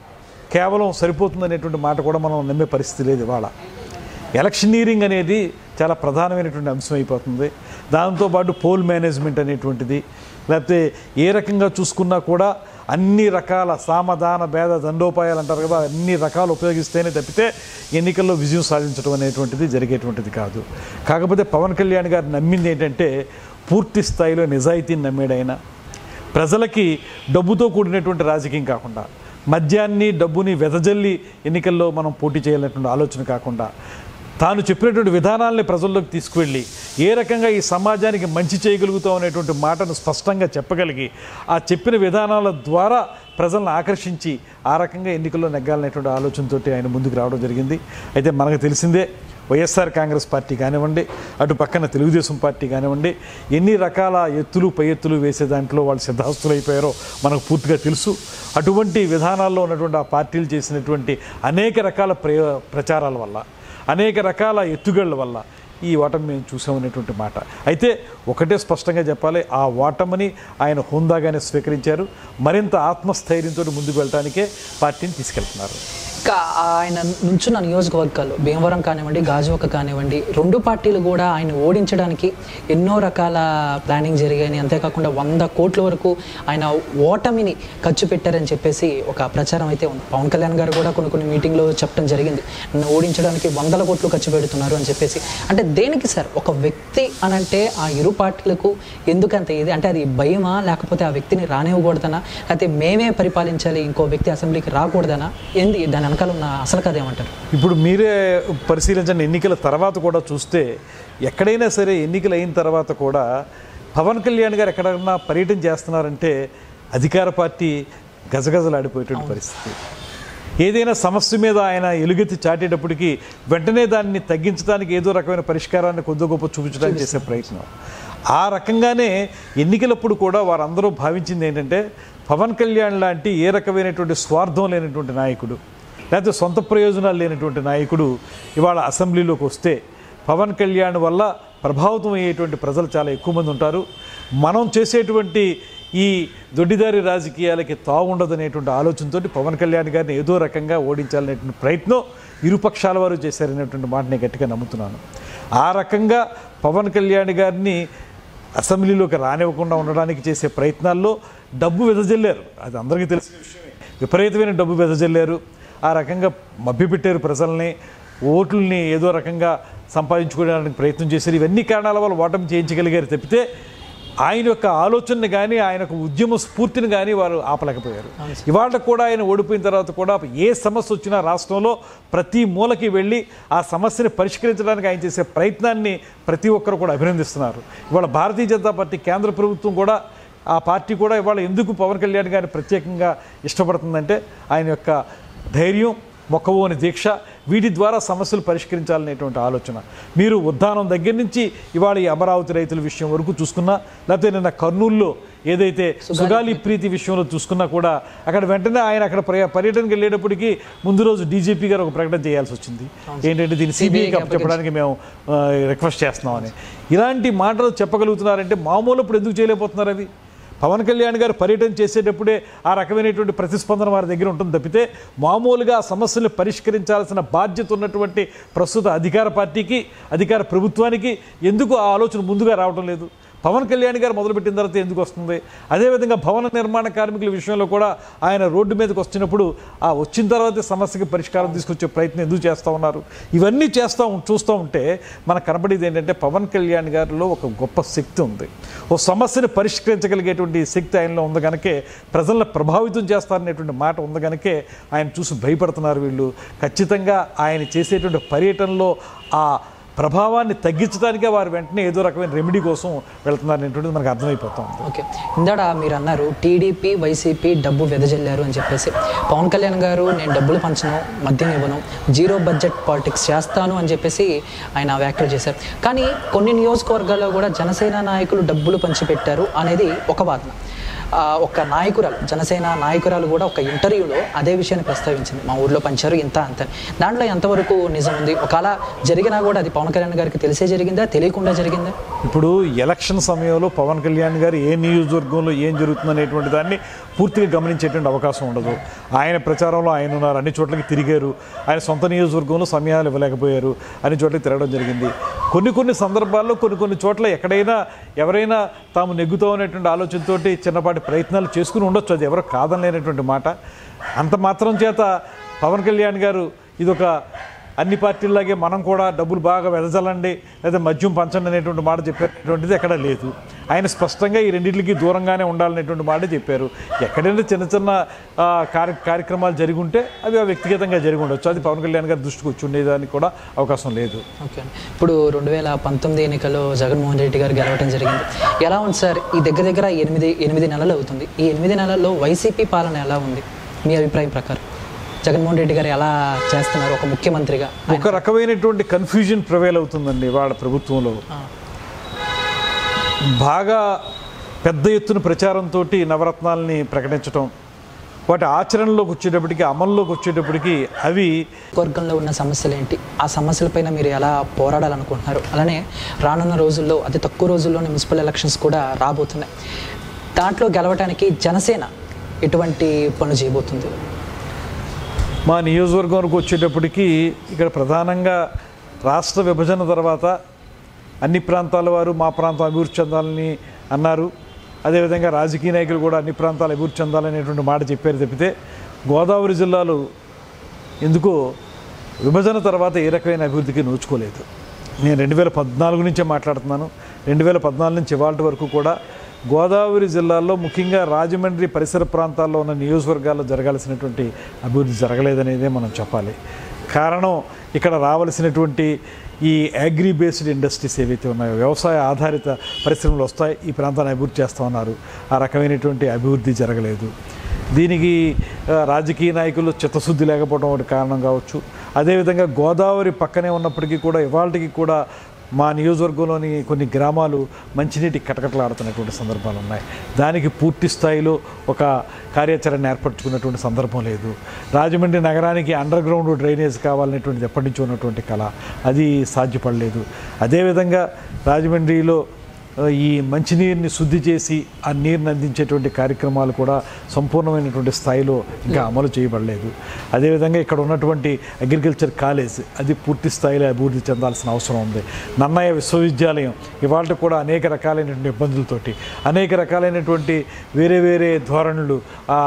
[SPEAKER 2] కేవలం సరిపోతుందనేటువంటి మాట కూడా మనం నమ్మే పరిస్థితి లేదు ఇవాళ ఎలక్షనీరింగ్ అనేది చాలా ప్రధానమైనటువంటి అంశం అయిపోతుంది దాంతోపాటు పోల్ మేనేజ్మెంట్ అనేటువంటిది లేకపోతే ఏ రకంగా చూసుకున్నా కూడా అన్ని రకాల సామధాన భేద దండోపాయాలు అంటారు కదా అన్ని రకాలు ఉపయోగిస్తేనే తప్పితే ఎన్నికల్లో విజయం సాధించడం అనేటువంటిది జరిగేటువంటిది కాదు కాకపోతే పవన్ కళ్యాణ్ గారు నమ్మింది ఏంటంటే పూర్తి స్థాయిలో నిజాయితీని నమ్మేడైనా ప్రజలకి డబ్బుతో కూడినటువంటి రాజకీయం కాకుండా మద్యాన్ని డబ్బుని వెదజల్లి ఎన్నికల్లో మనం పోటీ చేయాలనేటువంటి ఆలోచన కాకుండా తాను చెప్పినటువంటి విధానాల్ని ప్రజల్లోకి తీసుకువెళ్ళి ఏ రకంగా ఈ సమాజానికి మంచి చేయగలుగుతాం అనేటువంటి మాటను స్పష్టంగా చెప్పగలిగి ఆ చెప్పిన విధానాల ద్వారా ప్రజలను ఆకర్షించి ఆ రకంగా ఎన్నికల్లో నెగ్గాలనేటువంటి ఆలోచనతోటి ఆయన ముందుకు రావడం జరిగింది అయితే మనకు తెలిసిందే వైఎస్ఆర్ కాంగ్రెస్ పార్టీ కానివ్వండి అటు పక్కన తెలుగుదేశం పార్టీ కానివ్వండి ఎన్ని రకాల ఎత్తులు పై ఎత్తులు వేసే దాంట్లో వాళ్ళు సిద్ధాస్తులు అయిపోయారో మనకు పూర్తిగా తెలుసు అటువంటి విధానాల్లో ఉన్నటువంటి ఆ పార్టీలు చేసినటువంటి అనేక రకాల ప్రయో ప్రచారాల వల్ల అనేక రకాల ఎత్తుగళ్ళ వల్ల ఈ ఓటమి మేము చూసామనేటువంటి మాట అయితే ఒకటే స్పష్టంగా చెప్పాలి ఆ ఓటమిని ఆయన హుందాగానే స్వీకరించారు మరింత ఆత్మస్థైర్యంతో ముందుకు వెళ్ళటానికే పార్టీని తీసుకెళ్తున్నారు
[SPEAKER 1] ఇంకా ఆయన నుంచున్న నియోజకవర్గాలు భీమవరం కానివ్వండి గాజువాక కానివ్వండి రెండు పార్టీలు కూడా ఆయన ఓడించడానికి ఎన్నో రకాల ప్లానింగ్ జరిగాయని అంతేకాకుండా వంద కోట్ల వరకు ఆయన ఓటమిని ఖర్చు పెట్టారని చెప్పేసి ఒక ప్రచారం అయితే ఉంది పవన్ కళ్యాణ్ గారు కూడా కొన్ని కొన్ని మీటింగ్లో చెప్పడం జరిగింది నన్ను ఓడించడానికి వందల కోట్లు ఖర్చు పెడుతున్నారు అని చెప్పేసి అంటే దేనికి సార్ ఒక వ్యక్తి అని అంటే ఆ ఇరు పార్టీలకు ఎందుకంత ఇది అంటే అది భయమా లేకపోతే ఆ వ్యక్తిని రానివ్వకూడదనా లేకపోతే మేమే పరిపాలించాలి ఇంకో వ్యక్తి అసెంబ్లీకి రాకూడదనా ఏంది దాని వెనకాల ఉన్న అసలు కథ ఏమంటారు
[SPEAKER 2] ఇప్పుడు మీరే పరిశీలించండి ఎన్నికల తర్వాత కూడా చూస్తే ఎక్కడైనా సరే ఎన్నికలు అయిన తర్వాత కూడా పవన్ కళ్యాణ్ గారు ఎక్కడన్నా పర్యటన చేస్తున్నారంటే అధికార పార్టీ గజగజలాడిపోయేటువంటి పరిస్థితి ఏదైనా సమస్య మీద ఆయన ఎలుగెత్తి చాటేటప్పటికి వెంటనే దాన్ని తగ్గించడానికి ఏదో రకమైన పరిష్కారాన్ని కొద్ది గొప్ప చూపించడానికి చేసే ప్రయత్నం ఆ రకంగానే ఎన్నికలప్పుడు కూడా వారందరూ భావించింది ఏంటంటే పవన్ కళ్యాణ్ లాంటి ఏ రకమైనటువంటి స్వార్థం లేనటువంటి నాయకుడు లేకపోతే సొంత ప్రయోజనాలు లేనటువంటి నాయకుడు ఇవాళ అసెంబ్లీలోకి వస్తే పవన్ కళ్యాణ్ వల్ల ప్రభావితం అయ్యేటువంటి ప్రజలు చాలా ఎక్కువ మంది ఉంటారు మనం చేసేటువంటి ఈ దొడ్డిదారి రాజకీయాలకి తావుండదనేటువంటి ఆలోచనతో పవన్ కళ్యాణ్ గారిని ఏదో రకంగా ఓడించాలనేటువంటి ప్రయత్నం ఇరుపక్షాల వారు చేశారనేటువంటి మాట నేను గట్టిగా నమ్ముతున్నాను ఆ రకంగా పవన్ కళ్యాణ్ గారిని అసెంబ్లీలోకి రానివ్వకుండా ఉండడానికి చేసే ప్రయత్నాల్లో డబ్బు వెదజల్లారు అది అందరికీ తెలిసిన విషయమే విపరీతమైన డబ్బు వెదజల్లారు ఆ రకంగా మభ్యపెట్టారు ప్రజల్ని ఓట్లని ఏదో రకంగా సంపాదించుకోవడానికి ప్రయత్నం చేశారు ఇవన్నీ కారణాల వల్ల ఓటమి చేయించగలిగారు తప్పితే ఆయన యొక్క ఆలోచనని కానీ ఆయన యొక్క ఉద్యమ స్ఫూర్తిని కానీ వారు ఆపలేకపోయారు ఇవాళ కూడా ఆయన ఓడిపోయిన తర్వాత కూడా ఏ సమస్య వచ్చినా రాష్ట్రంలో ప్రతి మూలకి వెళ్ళి ఆ సమస్యని పరిష్కరించడానికి ఆయన చేసే ప్రయత్నాన్ని ప్రతి ఒక్కరు కూడా అభినందిస్తున్నారు ఇవాళ భారతీయ జనతా పార్టీ కేంద్ర ప్రభుత్వం కూడా ఆ పార్టీ కూడా ఇవాళ ఎందుకు పవన్ కళ్యాణ్ గారిని ప్రత్యేకంగా ఇష్టపడుతుందంటే ఆయన యొక్క ధైర్యం మొక్కవోని దీక్ష వీటి ద్వారా సమస్యలు పరిష్కరించాలనేటువంటి ఆలోచన మీరు ఉద్దానం దగ్గర నుంచి ఇవాళ ఈ అమరావతి రైతుల విషయం వరకు చూసుకున్నా లేకపోతే నిన్న కర్నూలులో ఏదైతే సుగాలి ప్రీతి విషయంలో చూసుకున్నా కూడా అక్కడ వెంటనే ఆయన అక్కడ పర్య- పర్యటనకి వెళ్ళేటప్పటికి ముందు రోజు డీజీపీ గారు ఒక ప్రకటన చేయాల్సి వచ్చింది ఏంటంటే దీన్ని సిబిఐకి అప్పచెప్పడానికి మేము ఆ, రిక్వెస్ట్ చేస్తున్నామని ఇలాంటి మాటలు చెప్పగలుగుతున్నారంటే మామూలు ఇప్పుడు ఎందుకు చేయలేకపోతున్నారు అవి పవన్ కళ్యాణ్ గారు పర్యటన చేసేటప్పుడే ఆ రకమైనటువంటి ప్రతిస్పందన వారి దగ్గర ఉంటుంది తప్పితే మామూలుగా ఆ సమస్యలు పరిష్కరించాల్సిన బాధ్యత ఉన్నటువంటి ప్రస్తుత అధికార పార్టీకి అధికార ప్రభుత్వానికి ఎందుకు ఆ ఆలోచన ముందుగా రావడం లేదు పవన్ కళ్యాణ్ గారు మొదలుపెట్టిన తర్వాత ఎందుకు వస్తుంది అదేవిధంగా భవన నిర్మాణ కార్మికుల విషయంలో కూడా ఆయన రోడ్డు మీదకి వచ్చినప్పుడు ఆ వచ్చిన తర్వాతే సమస్యకి పరిష్కారం తీసుకొచ్చే ప్రయత్నం ఎందుకు చేస్తూ ఉన్నారు ఇవన్నీ చేస్తూ ఉం- చూస్తూ ఉంటే మనకు కనబడేది ఏంటంటే పవన్ కళ్యాణ్ గారిలో ఒక గొప్ప శక్తి ఉంది ఓ సమస్యను పరిష్కరించగలిగేటువంటి శక్తి ఆయనలో ఉంది కనుకే ప్రజలను ప్రభావితం చేస్తారనేటువంటి మాట ఉంది కనుకే ఆయన చూసి భయపడుతున్నారు వీళ్ళు ఖచ్చితంగా ఆయన చేసేటువంటి పర్యటనలో ఆ ప్రభావాన్ని తగ్గించడానికే వారు వెంటనే ఏదో రకమైన రెమెడీ కోసం వెళ్తున్నారు అనేటువంటిది మనకు అర్థమైపోతా ఉంది
[SPEAKER 1] ఓకే ఇందాడ మీరు అన్నారు టీడీపీ వైసీపీ డబ్బు వెదజల్లారు అని చెప్పేసి పవన్ కళ్యాణ్ గారు నేను డబ్బులు పంచను మద్యం ఇవ్వను జీరో బడ్జెట్ పాలిటిక్స్ చేస్తాను అని చెప్పేసి ఆయన వ్యాఖ్యలు చేశారు కానీ కొన్ని నియోజకవర్గాల్లో కూడా జనసేన నాయకులు డబ్బులు పంచిపెట్టారు అనేది ఒక వాదన ఆ, ఒక నాయకురాలు జనసేన నాయకురాలు కూడా ఒక ఇంటర్వ్యూలో అదే విషయాన్ని ప్రస్తావించింది మా ఊర్లో పంచారు ఇంత అంత దాంట్లో ఎంతవరకు నిజం ఉంది ఒకవేళ జరిగినా కూడా అది పవన్ కళ్యాణ్ గారికి తెలిసే జరిగిందా తెలియకుండా జరిగిందా
[SPEAKER 2] ఇప్పుడు ఎలక్షన్ సమయంలో పవన్ కళ్యాణ్ గారు ఏ నియోజకవర్గంలో ఏం జరుగుతుంది అనేటువంటి దాన్ని పూర్తిగా గమనించేటువంటి అవకాశం ఉండదు ఆయన ప్రచారంలో ఆయన ఉన్నారు అన్ని చోట్లకి తిరిగారు ఆయన సొంత నియోజకవర్గంలో సమయాలు ఇవ్వలేకపోయారు అన్ని చోట్లకి తిరగడం జరిగింది కొన్ని కొన్ని సందర్భాల్లో కొన్ని కొన్ని చోట్ల ఎక్కడైనా ఎవరైనా తాము నెగ్గుతాం అనేటువంటి ఆలోచనతోటి చిన్నపాటి ప్రయత్నాలు చేసుకుని ఉండొచ్చు అది ఎవరో కాదనలేనటువంటి మాట అంత మాత్రం చేత పవన్ కళ్యాణ్ గారు ఇదొక అన్ని పార్టీల్లాగే మనం కూడా డబ్బులు బాగా వెదజల్లండి లేదా మద్యం పంచండి అనేటువంటి మాట చెప్పేటువంటిది ఎక్కడ లేదు ఆయన స్పష్టంగా ఈ రెండింటికి దూరంగానే ఉండాలనేటువంటి మాట చెప్పారు ఎక్కడైనా చిన్న చిన్న ఆ, కార్య కార్యక్రమాలు జరిగి ఉంటే అవి ఆ వ్యక్తిగతంగా జరిగి ఉండొచ్చు అది పవన్ కళ్యాణ్ గారి దృష్టికి వచ్చి ఉండేదానికి కూడా అవకాశం లేదు
[SPEAKER 1] ఓకే అండి. ఇప్పుడు రెండు వేల పంతొమ్మిది ఎన్నికల్లో జగన్మోహన్ రెడ్డి గారు గెలవడం జరిగింది ఎలా ఉంది సార్ ఈ దగ్గర దగ్గర ఎనిమిది ఎనిమిది నెలలు అవుతుంది ఈ ఎనిమిది నెలల్లో వైసీపీ పాలన ఎలా ఉంది మీ అభిప్రాయం ప్రకారం జగన్మోహన్ రెడ్డి గారు ఎలా చేస్తున్నారు ఒక ముఖ్యమంత్రిగా
[SPEAKER 2] ఒక రకమైనటువంటి కన్ఫ్యూజన్ ప్రివేల్ అవుతుందండి వాళ్ళ ప్రభుత్వంలో బాగా పెద్ద ఎత్తున ప్రచారంతో నవరత్నాల్ని ప్రకటించడం వాటి ఆచరణలోకి వచ్చేటప్పటికి అమల్లోకి వచ్చేటప్పటికి అవి
[SPEAKER 1] వర్గంలో ఉన్న సమస్యలు ఏంటి ఆ సమస్యలపైన మీరు ఎలా పోరాడాలనుకుంటున్నారు అలానే రానున్న రోజుల్లో అతి తక్కువ రోజుల్లోనే మున్సిపల్ ఎలక్షన్స్ కూడా రాబోతున్నాయి దాంట్లో గెలవడానికి జనసేన ఎటువంటి పనులు చేయబోతుంది
[SPEAKER 2] మా నియోజకవర్గం వరకు వచ్చేటప్పటికి ఇక్కడ ప్రధానంగా రాష్ట్ర విభజన తర్వాత అన్ని ప్రాంతాల వారు మా ప్రాంతం అభివృద్ధి చెందాలని అన్నారు అదేవిధంగా రాజకీయ నాయకులు కూడా అన్ని ప్రాంతాలు అభివృద్ధి చెందాలనేటువంటి మాట చెప్పారు తప్పితే గోదావరి జిల్లాలో ఎందుకో విభజన తర్వాత ఏ రకమైన అభివృద్ధికి నోచుకోలేదు నేను రెండు వేల పద్నాలుగు నుంచే మాట్లాడుతున్నాను రెండు వేల పద్నాలుగు నుంచి ఇవాళ వరకు కూడా గోదావరి జిల్లాలో ముఖ్యంగా రాజమండ్రి పరిసర ప్రాంతాల్లో ఉన్న నియోజకవర్గాల్లో జరగాల్సినటువంటి అభివృద్ధి జరగలేదనేదే మనం చెప్పాలి కారణం ఇక్కడ రావలసినటువంటి ఈ అగ్రి బేస్డ్ ఇండస్ట్రీస్ ఏవైతే ఉన్నాయో వ్యవసాయ ఆధారిత పరిశ్రమలు వస్తాయి ఈ ప్రాంతాన్ని అభివృద్ధి చేస్తూ ఉన్నారు ఆ రకమైనటువంటి అభివృద్ధి జరగలేదు దీనికి ఆ, రాజకీయ నాయకులు చిత్తశుద్ధి లేకపోవడం ఒకటి కారణం కావచ్చు అదేవిధంగా గోదావరి పక్కనే ఉన్నప్పటికీ కూడా ఇవాళకి కూడా మా నియోజకవర్గంలోని కొన్ని గ్రామాలు మంచినీటి కటకటలాడుతున్నటువంటి సందర్భాలు ఉన్నాయి దానికి పూర్తి స్థాయిలో ఒక కార్యాచరణ ఏర్పరచుకున్నటువంటి సందర్భం లేదు రాజమండ్రి నగరానికి అండర్ గ్రౌండ్ డ్రైనేజ్ కావాలనేటువంటిది ఎప్పటి నుంచో ఉన్నటువంటి కళ అది సాధ్యపడలేదు అదేవిధంగా రాజమండ్రిలో ఆ, ఈ మంచినీరుని శుద్ధి చేసి ఆ నీరుని అందించేటువంటి కార్యక్రమాలు కూడా సంపూర్ణమైనటువంటి స్థాయిలో ఇంకా అమలు చేయబడలేదు అదేవిధంగా ఇక్కడ ఉన్నటువంటి అగ్రికల్చర్ కాలేజ్ అది పూర్తి స్థాయిలో అభివృద్ధి చెందాల్సిన అవసరం ఉంది నన్నయ్య విశ్వవిద్యాలయం ఇవాళ కూడా అనేక రకాలైనటువంటి ఇబ్బందులతోటి అనేక రకాలైనటువంటి వేరే వేరే ధోరణులు ఆ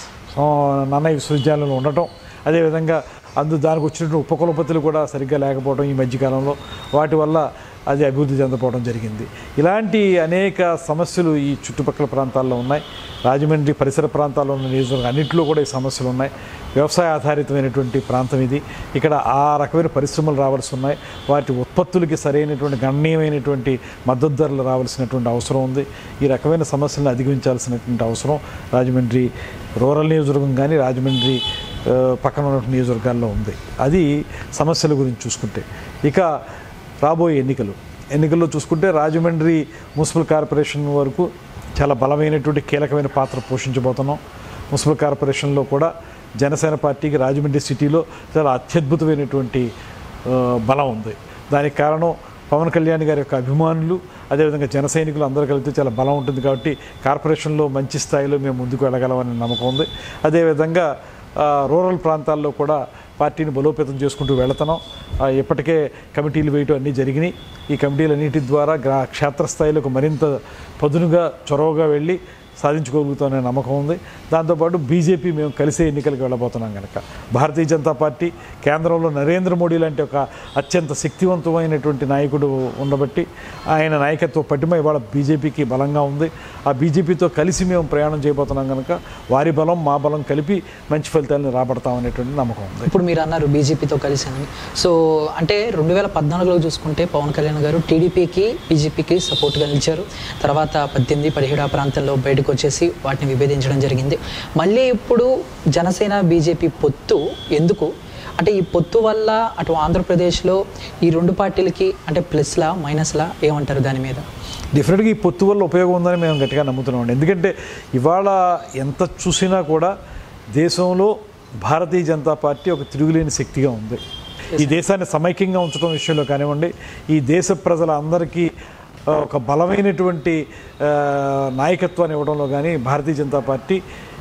[SPEAKER 2] సం- నన్నయ్య విశ్వవిద్యాలయంలో ఉండటం అదేవిధంగా అందు దానికి వచ్చినటువంటి ఉపకులపతులు కూడా సరిగ్గా లేకపోవడం ఈ మధ్యకాలంలో వాటి వల్ల అది అభివృద్ధి చెందకపోవడం జరిగింది ఇలాంటి అనేక సమస్యలు ఈ చుట్టుపక్కల ప్రాంతాల్లో ఉన్నాయి రాజమండ్రి పరిసర ప్రాంతాల్లో ఉన్న నియోజకవర్గం అన్నింటిలో కూడా ఈ సమస్యలు ఉన్నాయి వ్యవసాయ ఆధారితమైనటువంటి ప్రాంతం ఇది ఇక్కడ ఆ రకమైన పరిశ్రమలు రావాల్సి ఉన్నాయి వాటి ఉత్పత్తులకి సరైనటువంటి గణనీయమైనటువంటి మద్దతు ధరలు రావాల్సినటువంటి అవసరం ఉంది ఈ రకమైన సమస్యలను అధిగమించాల్సినటువంటి అవసరం రాజమండ్రి రూరల్ నియోజకవర్గం కానీ రాజమండ్రి ఆ, పక్కన ఉన్న నియోజకవర్గాల్లో ఉంది అది సమస్యల గురించి చూసుకుంటే ఇక రాబోయే ఎన్నికలు ఎన్నికల్లో చూసుకుంటే రాజమండ్రి మున్సిపల్ కార్పొరేషన్ వరకు చాలా బలమైనటువంటి కీలకమైన పాత్ర పోషించబోతున్నాం మున్సిపల్ కార్పొరేషన్లో కూడా జనసేన పార్టీకి రాజమండ్రి సిటీలో చాలా అత్యద్భుతమైనటువంటి ఆ, బలం ఉంది దానికి కారణం పవన్ కళ్యాణ్ గారి యొక్క అభిమానులు అదేవిధంగా జన సైనికులు అందరూ కలిపితే చాలా బలం ఉంటుంది కాబట్టి కార్పొరేషన్లో మంచి స్థాయిలో మేము ముందుకు వెళ్ళగలమని నమ్మకం ఉంది అదేవిధంగా ఆ, రూరల్ ప్రాంతాల్లో కూడా పార్టీని బలోపేతం చేసుకుంటూ వెళుతున్నాం ఆ, ఇప్పటికే కమిటీలు వేయటం అన్నీ జరిగినాయి ఈ కమిటీలన్నిటి ద్వారా గ్రా క్షేత్రస్థాయిలకు మరింత పదునుగా చొరవగా వెళ్ళి సాధించుకోగలుగుతామనే నమ్మకం ఉంది దాంతోపాటు బీజేపీ మేము కలిసే ఎన్నికలకు వెళ్ళబోతున్నాం కనుక భారతీయ జనతా పార్టీ కేంద్రంలో నరేంద్ర మోడీ లాంటి ఒక అత్యంత శక్తివంతమైనటువంటి నాయకుడు ఉండబట్టి ఆయన నాయకత్వ పటిమ ఇవాళ బీజేపీకి బలంగా ఉంది ఆ బీజేపీతో కలిసి మేము ప్రయాణం చేయబోతున్నాం కనుక వారి బలం మా బలం కలిపి మంచి ఫలితాలను రాబడతామనేటువంటి నమ్మకం ఉంది
[SPEAKER 1] ఇప్పుడు మీరు అన్నారు బీజేపీతో కలిసానని సో అంటే రెండు వేల పద్నాలుగులో చూసుకుంటే పవన్ కళ్యాణ్ గారు టీడీపీకి బీజేపీకి సపోర్ట్గా నిలిచారు తర్వాత పద్దెనిమిది పదిహేడు ఆ ప్రాంతంలో బయటకు వచ్చేసి వాటిని విభేదించడం జరిగింది మళ్ళీ ఇప్పుడు జనసేన బీజేపీ పొత్తు ఎందుకు అంటే ఈ పొత్తు వల్ల అటు ఆంధ్రప్రదేశ్లో ఈ రెండు పార్టీలకి అంటే ప్లస్లా మైనస్లా ఏమంటారు దాని మీద
[SPEAKER 2] డెఫినెట్గా ఈ పొత్తు వల్ల ఉపయోగం ఉందని మేము గట్టిగా నమ్ముతున్నామండి ఎందుకంటే ఇవాళ ఎంత చూసినా కూడా దేశంలో భారతీయ జనతా పార్టీ ఒక తిరుగులేని శక్తిగా ఉంది ఈ దేశాన్ని సమైక్యంగా ఉంచడం విషయంలో కానివ్వండి ఈ దేశ ప్రజలందరికీ ఆ, ఒక బలమైనటువంటి ఆ, నాయకత్వాన్ని ఇవ్వడంలో కానీ భారతీయ జనతా పార్టీ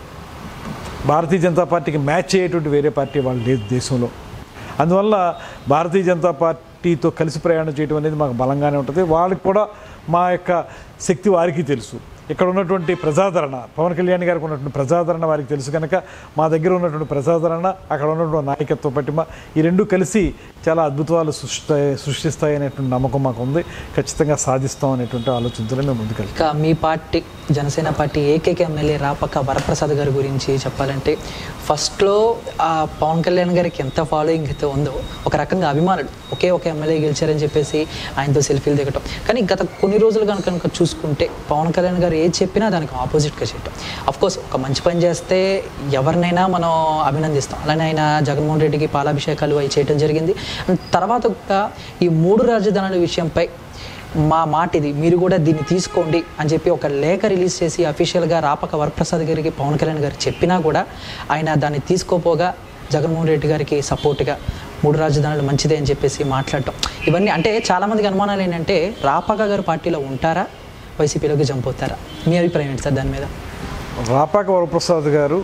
[SPEAKER 2] భారతీయ జనతా పార్టీకి మ్యాచ్ అయ్యేటువంటి వేరే పార్టీ వాళ్ళు లేదు దేశంలో అందువల్ల భారతీయ జనతా పార్టీతో కలిసి ప్రయాణం చేయడం అనేది మాకు బలంగానే ఉంటుంది వాళ్ళకి కూడా మా యొక్క శక్తి వారికి తెలుసు ఇక్కడ ఉన్నటువంటి ప్రజాదరణ పవన్ కళ్యాణ్ గారికి ఉన్నటువంటి ప్రజాదరణ వారికి తెలుసు కనుక మా దగ్గర ఉన్నటువంటి ప్రజాదరణ అక్కడ ఉన్నటువంటి నాయకత్వ పటిమ ఈ రెండు కలిసి చాలా అద్భుతాలు సృష్టిస్తాయి సృష్టిస్తాయి అనేటువంటి నమ్మకం మాకు ఉంది ఖచ్చితంగా సాధిస్తాం అనేటువంటి ఆలోచనతో మేము ముందుకెళ్తాం
[SPEAKER 1] ఇక మీ పార్టీ జనసేన పార్టీ ఏకైక ఎమ్మెల్యే రాపక్క వరప్రసాద్ గారి గురించి చెప్పాలంటే ఫస్ట్లో ఆ పవన్ కళ్యాణ్ గారికి ఎంత ఫాలోయింగ్ అయితే ఉందో ఒక రకంగా అభిమానుడు ఒకే ఒక ఎమ్మెల్యే గెలిచారని చెప్పేసి ఆయనతో సెల్ఫీలు దిగటం కానీ గత కొన్ని రోజులు కనుక కనుక చూసుకుంటే పవన్ కళ్యాణ్ గారు ఏది చెప్పినా దానికి ఆపోజిట్గా చేయటం కోర్స్ ఒక మంచి పని చేస్తే ఎవరినైనా మనం అభినందిస్తాం అలానే ఆయన జగన్మోహన్ రెడ్డికి పాలాభిషేకాలు అవి చేయడం జరిగింది అండ్ తర్వాత కూడా ఈ మూడు రాజధానుల విషయంపై మా మాట ఇది మీరు కూడా దీన్ని తీసుకోండి అని చెప్పి ఒక లేఖ రిలీజ్ చేసి అఫీషియల్గా రాపక వరప్రసాద్ గారికి పవన్ కళ్యాణ్ గారు చెప్పినా కూడా ఆయన దాన్ని తీసుకోపోగా జగన్మోహన్ రెడ్డి గారికి సపోర్ట్గా మూడు రాజధానులు మంచిదే అని చెప్పేసి మాట్లాడటం ఇవన్నీ అంటే చాలామందికి అనుమానాలు ఏంటంటే రాపక గారు పార్టీలో ఉంటారా వైసీపీలోకి జంప్ అవుతారా మీ అభిప్రాయం ఏంటి సార్ దాని మీద
[SPEAKER 2] రాపాక వరప్రసాద్ గారు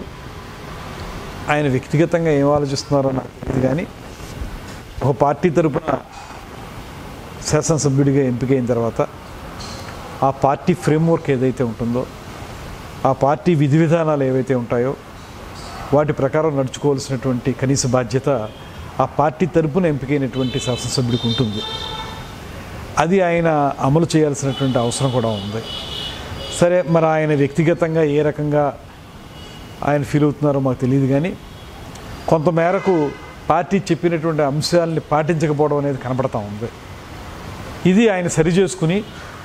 [SPEAKER 2] ఆయన వ్యక్తిగతంగా ఏం ఆలోచిస్తున్నారో నాకు తెలియదు కానీ ఒక పార్టీ తరపున శాసనసభ్యుడిగా ఎంపికైన తర్వాత ఆ పార్టీ ఫ్రేమ్వర్క్ ఏదైతే ఉంటుందో ఆ పార్టీ విధి విధానాలు ఏవైతే ఉంటాయో వాటి ప్రకారం నడుచుకోవాల్సినటువంటి కనీస బాధ్యత ఆ పార్టీ తరపున ఎంపికైనటువంటి శాసనసభ్యుడికి ఉంటుంది అది ఆయన అమలు చేయాల్సినటువంటి అవసరం కూడా ఉంది సరే మరి ఆయన వ్యక్తిగతంగా ఏ రకంగా ఆయన ఫీల్ అవుతున్నారో మాకు తెలియదు కానీ కొంతమేరకు పార్టీ చెప్పినటువంటి అంశాలని పాటించకపోవడం అనేది కనపడతా ఉంది ఇది ఆయన సరి చేసుకుని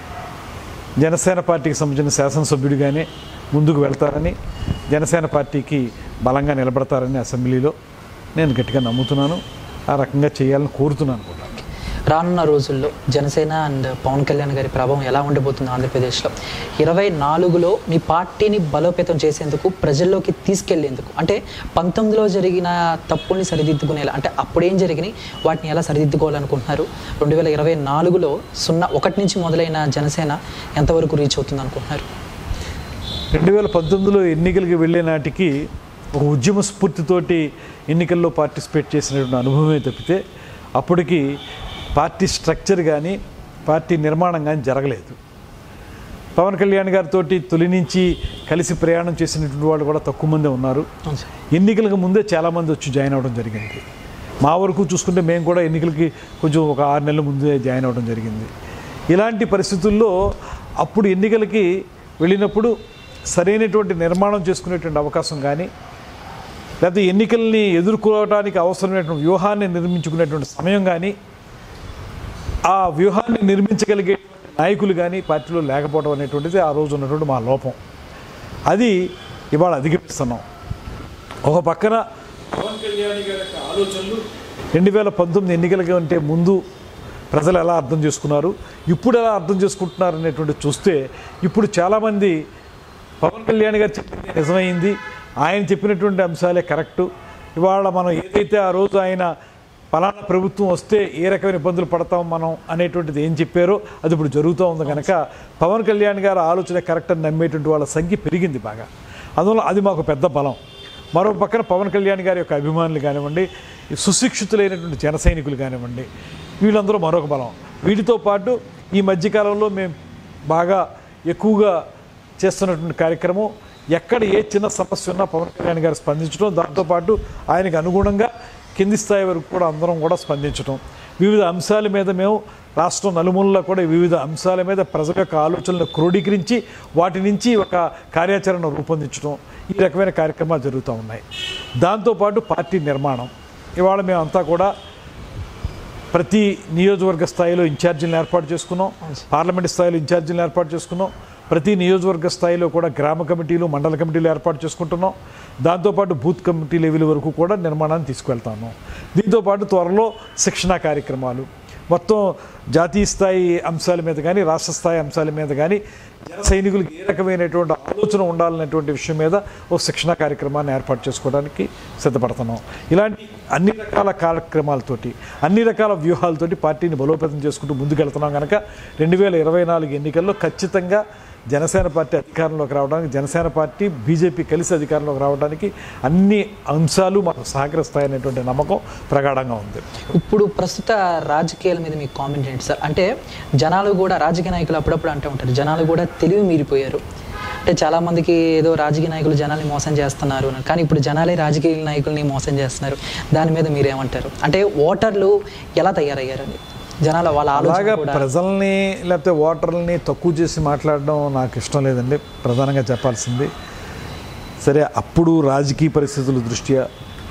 [SPEAKER 2] జనసేన పార్టీకి సంబంధించిన శాసనసభ్యుడిగానే ముందుకు వెళ్తారని జనసేన పార్టీకి బలంగా నిలబడతారని అసెంబ్లీలో నేను గట్టిగా నమ్ముతున్నాను ఆ రకంగా చేయాలని కోరుతున్నాను కూడా
[SPEAKER 1] రానున్న రోజుల్లో జనసేన అండ్ పవన్ కళ్యాణ్ గారి ప్రభావం ఎలా ఉండబోతుంది ఆంధ్రప్రదేశ్లో ఇరవై నాలుగులో మీ పార్టీని బలోపేతం చేసేందుకు ప్రజల్లోకి తీసుకెళ్లేందుకు అంటే పంతొమ్మిదిలో జరిగిన తప్పుల్ని సరిదిద్దుకునేలా అంటే అప్పుడేం జరిగినాయి వాటిని ఎలా సరిదిద్దుకోవాలనుకుంటున్నారు రెండు వేల ఇరవై నాలుగులో సున్నా ఒకటి నుంచి మొదలైన జనసేన ఎంతవరకు రీచ్ అవుతుంది అనుకుంటున్నారు
[SPEAKER 2] రెండు వేల పంతొమ్మిదిలో ఎన్నికలకి వెళ్ళే నాటికి ఒక ఉద్యమ స్ఫూర్తితోటి ఎన్నికల్లో పార్టిసిపేట్ చేసినటువంటి అనుభవమే తప్పితే అప్పటికి పార్టీ స్ట్రక్చర్ కానీ పార్టీ నిర్మాణం కానీ జరగలేదు పవన్ కళ్యాణ్ గారితో తొలి నుంచి కలిసి ప్రయాణం చేసినటువంటి వాళ్ళు కూడా తక్కువ మందే ఉన్నారు
[SPEAKER 1] అవును సార్
[SPEAKER 2] ఎన్నికలకు ముందే చాలామంది వచ్చి జాయిన్ అవ్వడం జరిగింది మా వరకు చూసుకుంటే మేము కూడా ఎన్నికలకి కొంచెం ఒక ఆరు నెలల ముందే జాయిన్ అవ్వడం జరిగింది ఇలాంటి పరిస్థితుల్లో అప్పుడు ఎన్నికలకి వెళ్ళినప్పుడు సరైనటువంటి నిర్మాణం చేసుకునేటువంటి అవకాశం కానీ లేకపోతే ఎన్నికల్ని ఎదుర్కోవడానికి అవసరమైనటువంటి వ్యూహాన్ని నిర్మించుకునేటువంటి సమయం కానీ ఆ వ్యూహాన్ని నిర్మించగలిగే నాయకులు కానీ పార్టీలో లేకపోవడం అనేటువంటిది ఆ రోజు ఉన్నటువంటి మా లోపం అది ఇవాళ అధిగమిస్తున్నాం ఒక పక్కన పవన్ కళ్యాణ్ గారి యొక్క ఆలోచనలు రెండు వేల పంతొమ్మిది ఎన్నికల కంటే ముందు ప్రజలు ఎలా అర్థం చేసుకున్నారు ఇప్పుడు ఎలా అర్థం చేసుకుంటున్నారు అనేటువంటి చూస్తే ఇప్పుడు చాలామంది పవన్ కళ్యాణ్ గారు చెప్పింది నిజమైంది ఆయన చెప్పినటువంటి అంశాలే కరెక్టు ఇవాళ మనం ఏదైతే ఆ రోజు ఆయన పలానా ప్రభుత్వం వస్తే ఏ రకమైన ఇబ్బందులు పడతాం మనం అనేటువంటిది ఏం చెప్పారో అది ఇప్పుడు జరుగుతూ ఉంది కనుక పవన్ కళ్యాణ్ గారి ఆలోచన కరెక్ట్ అని నమ్మేటువంటి వాళ్ళ సంఖ్య పెరిగింది బాగా అందువల్ల అది మాకు పెద్ద బలం మరో పక్కన పవన్ కళ్యాణ్ గారి యొక్క అభిమానులు కానివ్వండి ఈ సుశిక్షితులైనటువంటి జన సైనికులు కానివ్వండి వీళ్ళందరూ మరొక బలం వీటితో పాటు ఈ మధ్యకాలంలో మేము బాగా ఎక్కువగా చేస్తున్నటువంటి కార్యక్రమం ఎక్కడ ఏ చిన్న సమస్య ఉన్నా పవన్ కళ్యాణ్ గారు స్పందించడం దాంతోపాటు ఆయనకు అనుగుణంగా కింది స్థాయి వరకు కూడా అందరం కూడా స్పందించడం వివిధ అంశాల మీద మేము రాష్ట్రం నలుమూలలో కూడా వివిధ అంశాల మీద ప్రజల యొక్క ఆలోచనలను క్రోడీకరించి వాటి నుంచి ఒక కార్యాచరణ రూపొందించడం ఈ రకమైన కార్యక్రమాలు జరుగుతూ ఉన్నాయి దాంతోపాటు పార్టీ నిర్మాణం ఇవాళ మేమంతా కూడా ప్రతి నియోజకవర్గ స్థాయిలో ఇన్ఛార్జీలను ఏర్పాటు చేసుకున్నాం పార్లమెంట్ స్థాయిలో ఇన్ఛార్జీలను ఏర్పాటు చేసుకున్నాం ప్రతి నియోజకవర్గ స్థాయిలో కూడా గ్రామ కమిటీలు మండల కమిటీలు ఏర్పాటు చేసుకుంటున్నాం దాంతోపాటు బూత్ కమిటీ లెవెల్ వరకు కూడా నిర్మాణాన్ని తీసుకువెళ్తాను దీంతోపాటు త్వరలో శిక్షణా కార్యక్రమాలు మొత్తం జాతీయ స్థాయి అంశాల మీద కానీ రాష్ట్ర స్థాయి అంశాల మీద కానీ జన సైనికులకు ఏ రకమైనటువంటి ఆలోచన ఉండాలనేటువంటి విషయం మీద ఓ శిక్షణా కార్యక్రమాన్ని ఏర్పాటు చేసుకోవడానికి సిద్ధపడుతున్నాం ఇలాంటి అన్ని రకాల కార్యక్రమాలతోటి అన్ని రకాల వ్యూహాలతోటి పార్టీని బలోపేతం చేసుకుంటూ ముందుకెళ్తున్నాం కనుక రెండు వేల ఇరవై నాలుగు ఎన్నికల్లో ఖచ్చితంగా జనసేన పార్టీ అధికారంలోకి రావడానికి జనసేన పార్టీ బీజేపీ కలిసి అధికారంలోకి రావడానికి అన్ని అంశాలు మాకు సహకరిస్తాయనేటువంటి నమ్మకం ప్రగాఢంగా ఉంది
[SPEAKER 1] ఇప్పుడు ప్రస్తుత రాజకీయాల మీద మీకు కామెంట్ ఏంటి సార్ అంటే జనాలు కూడా రాజకీయ నాయకులు అప్పుడప్పుడు అంటూ ఉంటారు జనాలు కూడా తెలివి మీరిపోయారు అంటే చాలామందికి ఏదో రాజకీయ నాయకులు జనాల్ని మోసం చేస్తున్నారు అని. కానీ ఇప్పుడు జనాలే రాజకీయ నాయకుల్ని మోసం చేస్తున్నారు దాని మీద మీరేమంటారు అంటే ఓటర్లు ఎలా తయారయ్యారండి జనాల వాళ్ళ
[SPEAKER 2] అలాగా
[SPEAKER 1] ఆలోచన కూడా
[SPEAKER 2] ప్రజల్ని లేకపోతే ఓటర్లని తక్కువ చేసి మాట్లాడడం నాకు ఇష్టం లేదండి ప్రధానంగా చెప్పాల్సింది సరే అప్పుడు రాజకీయ పరిస్థితుల దృష్ట్యా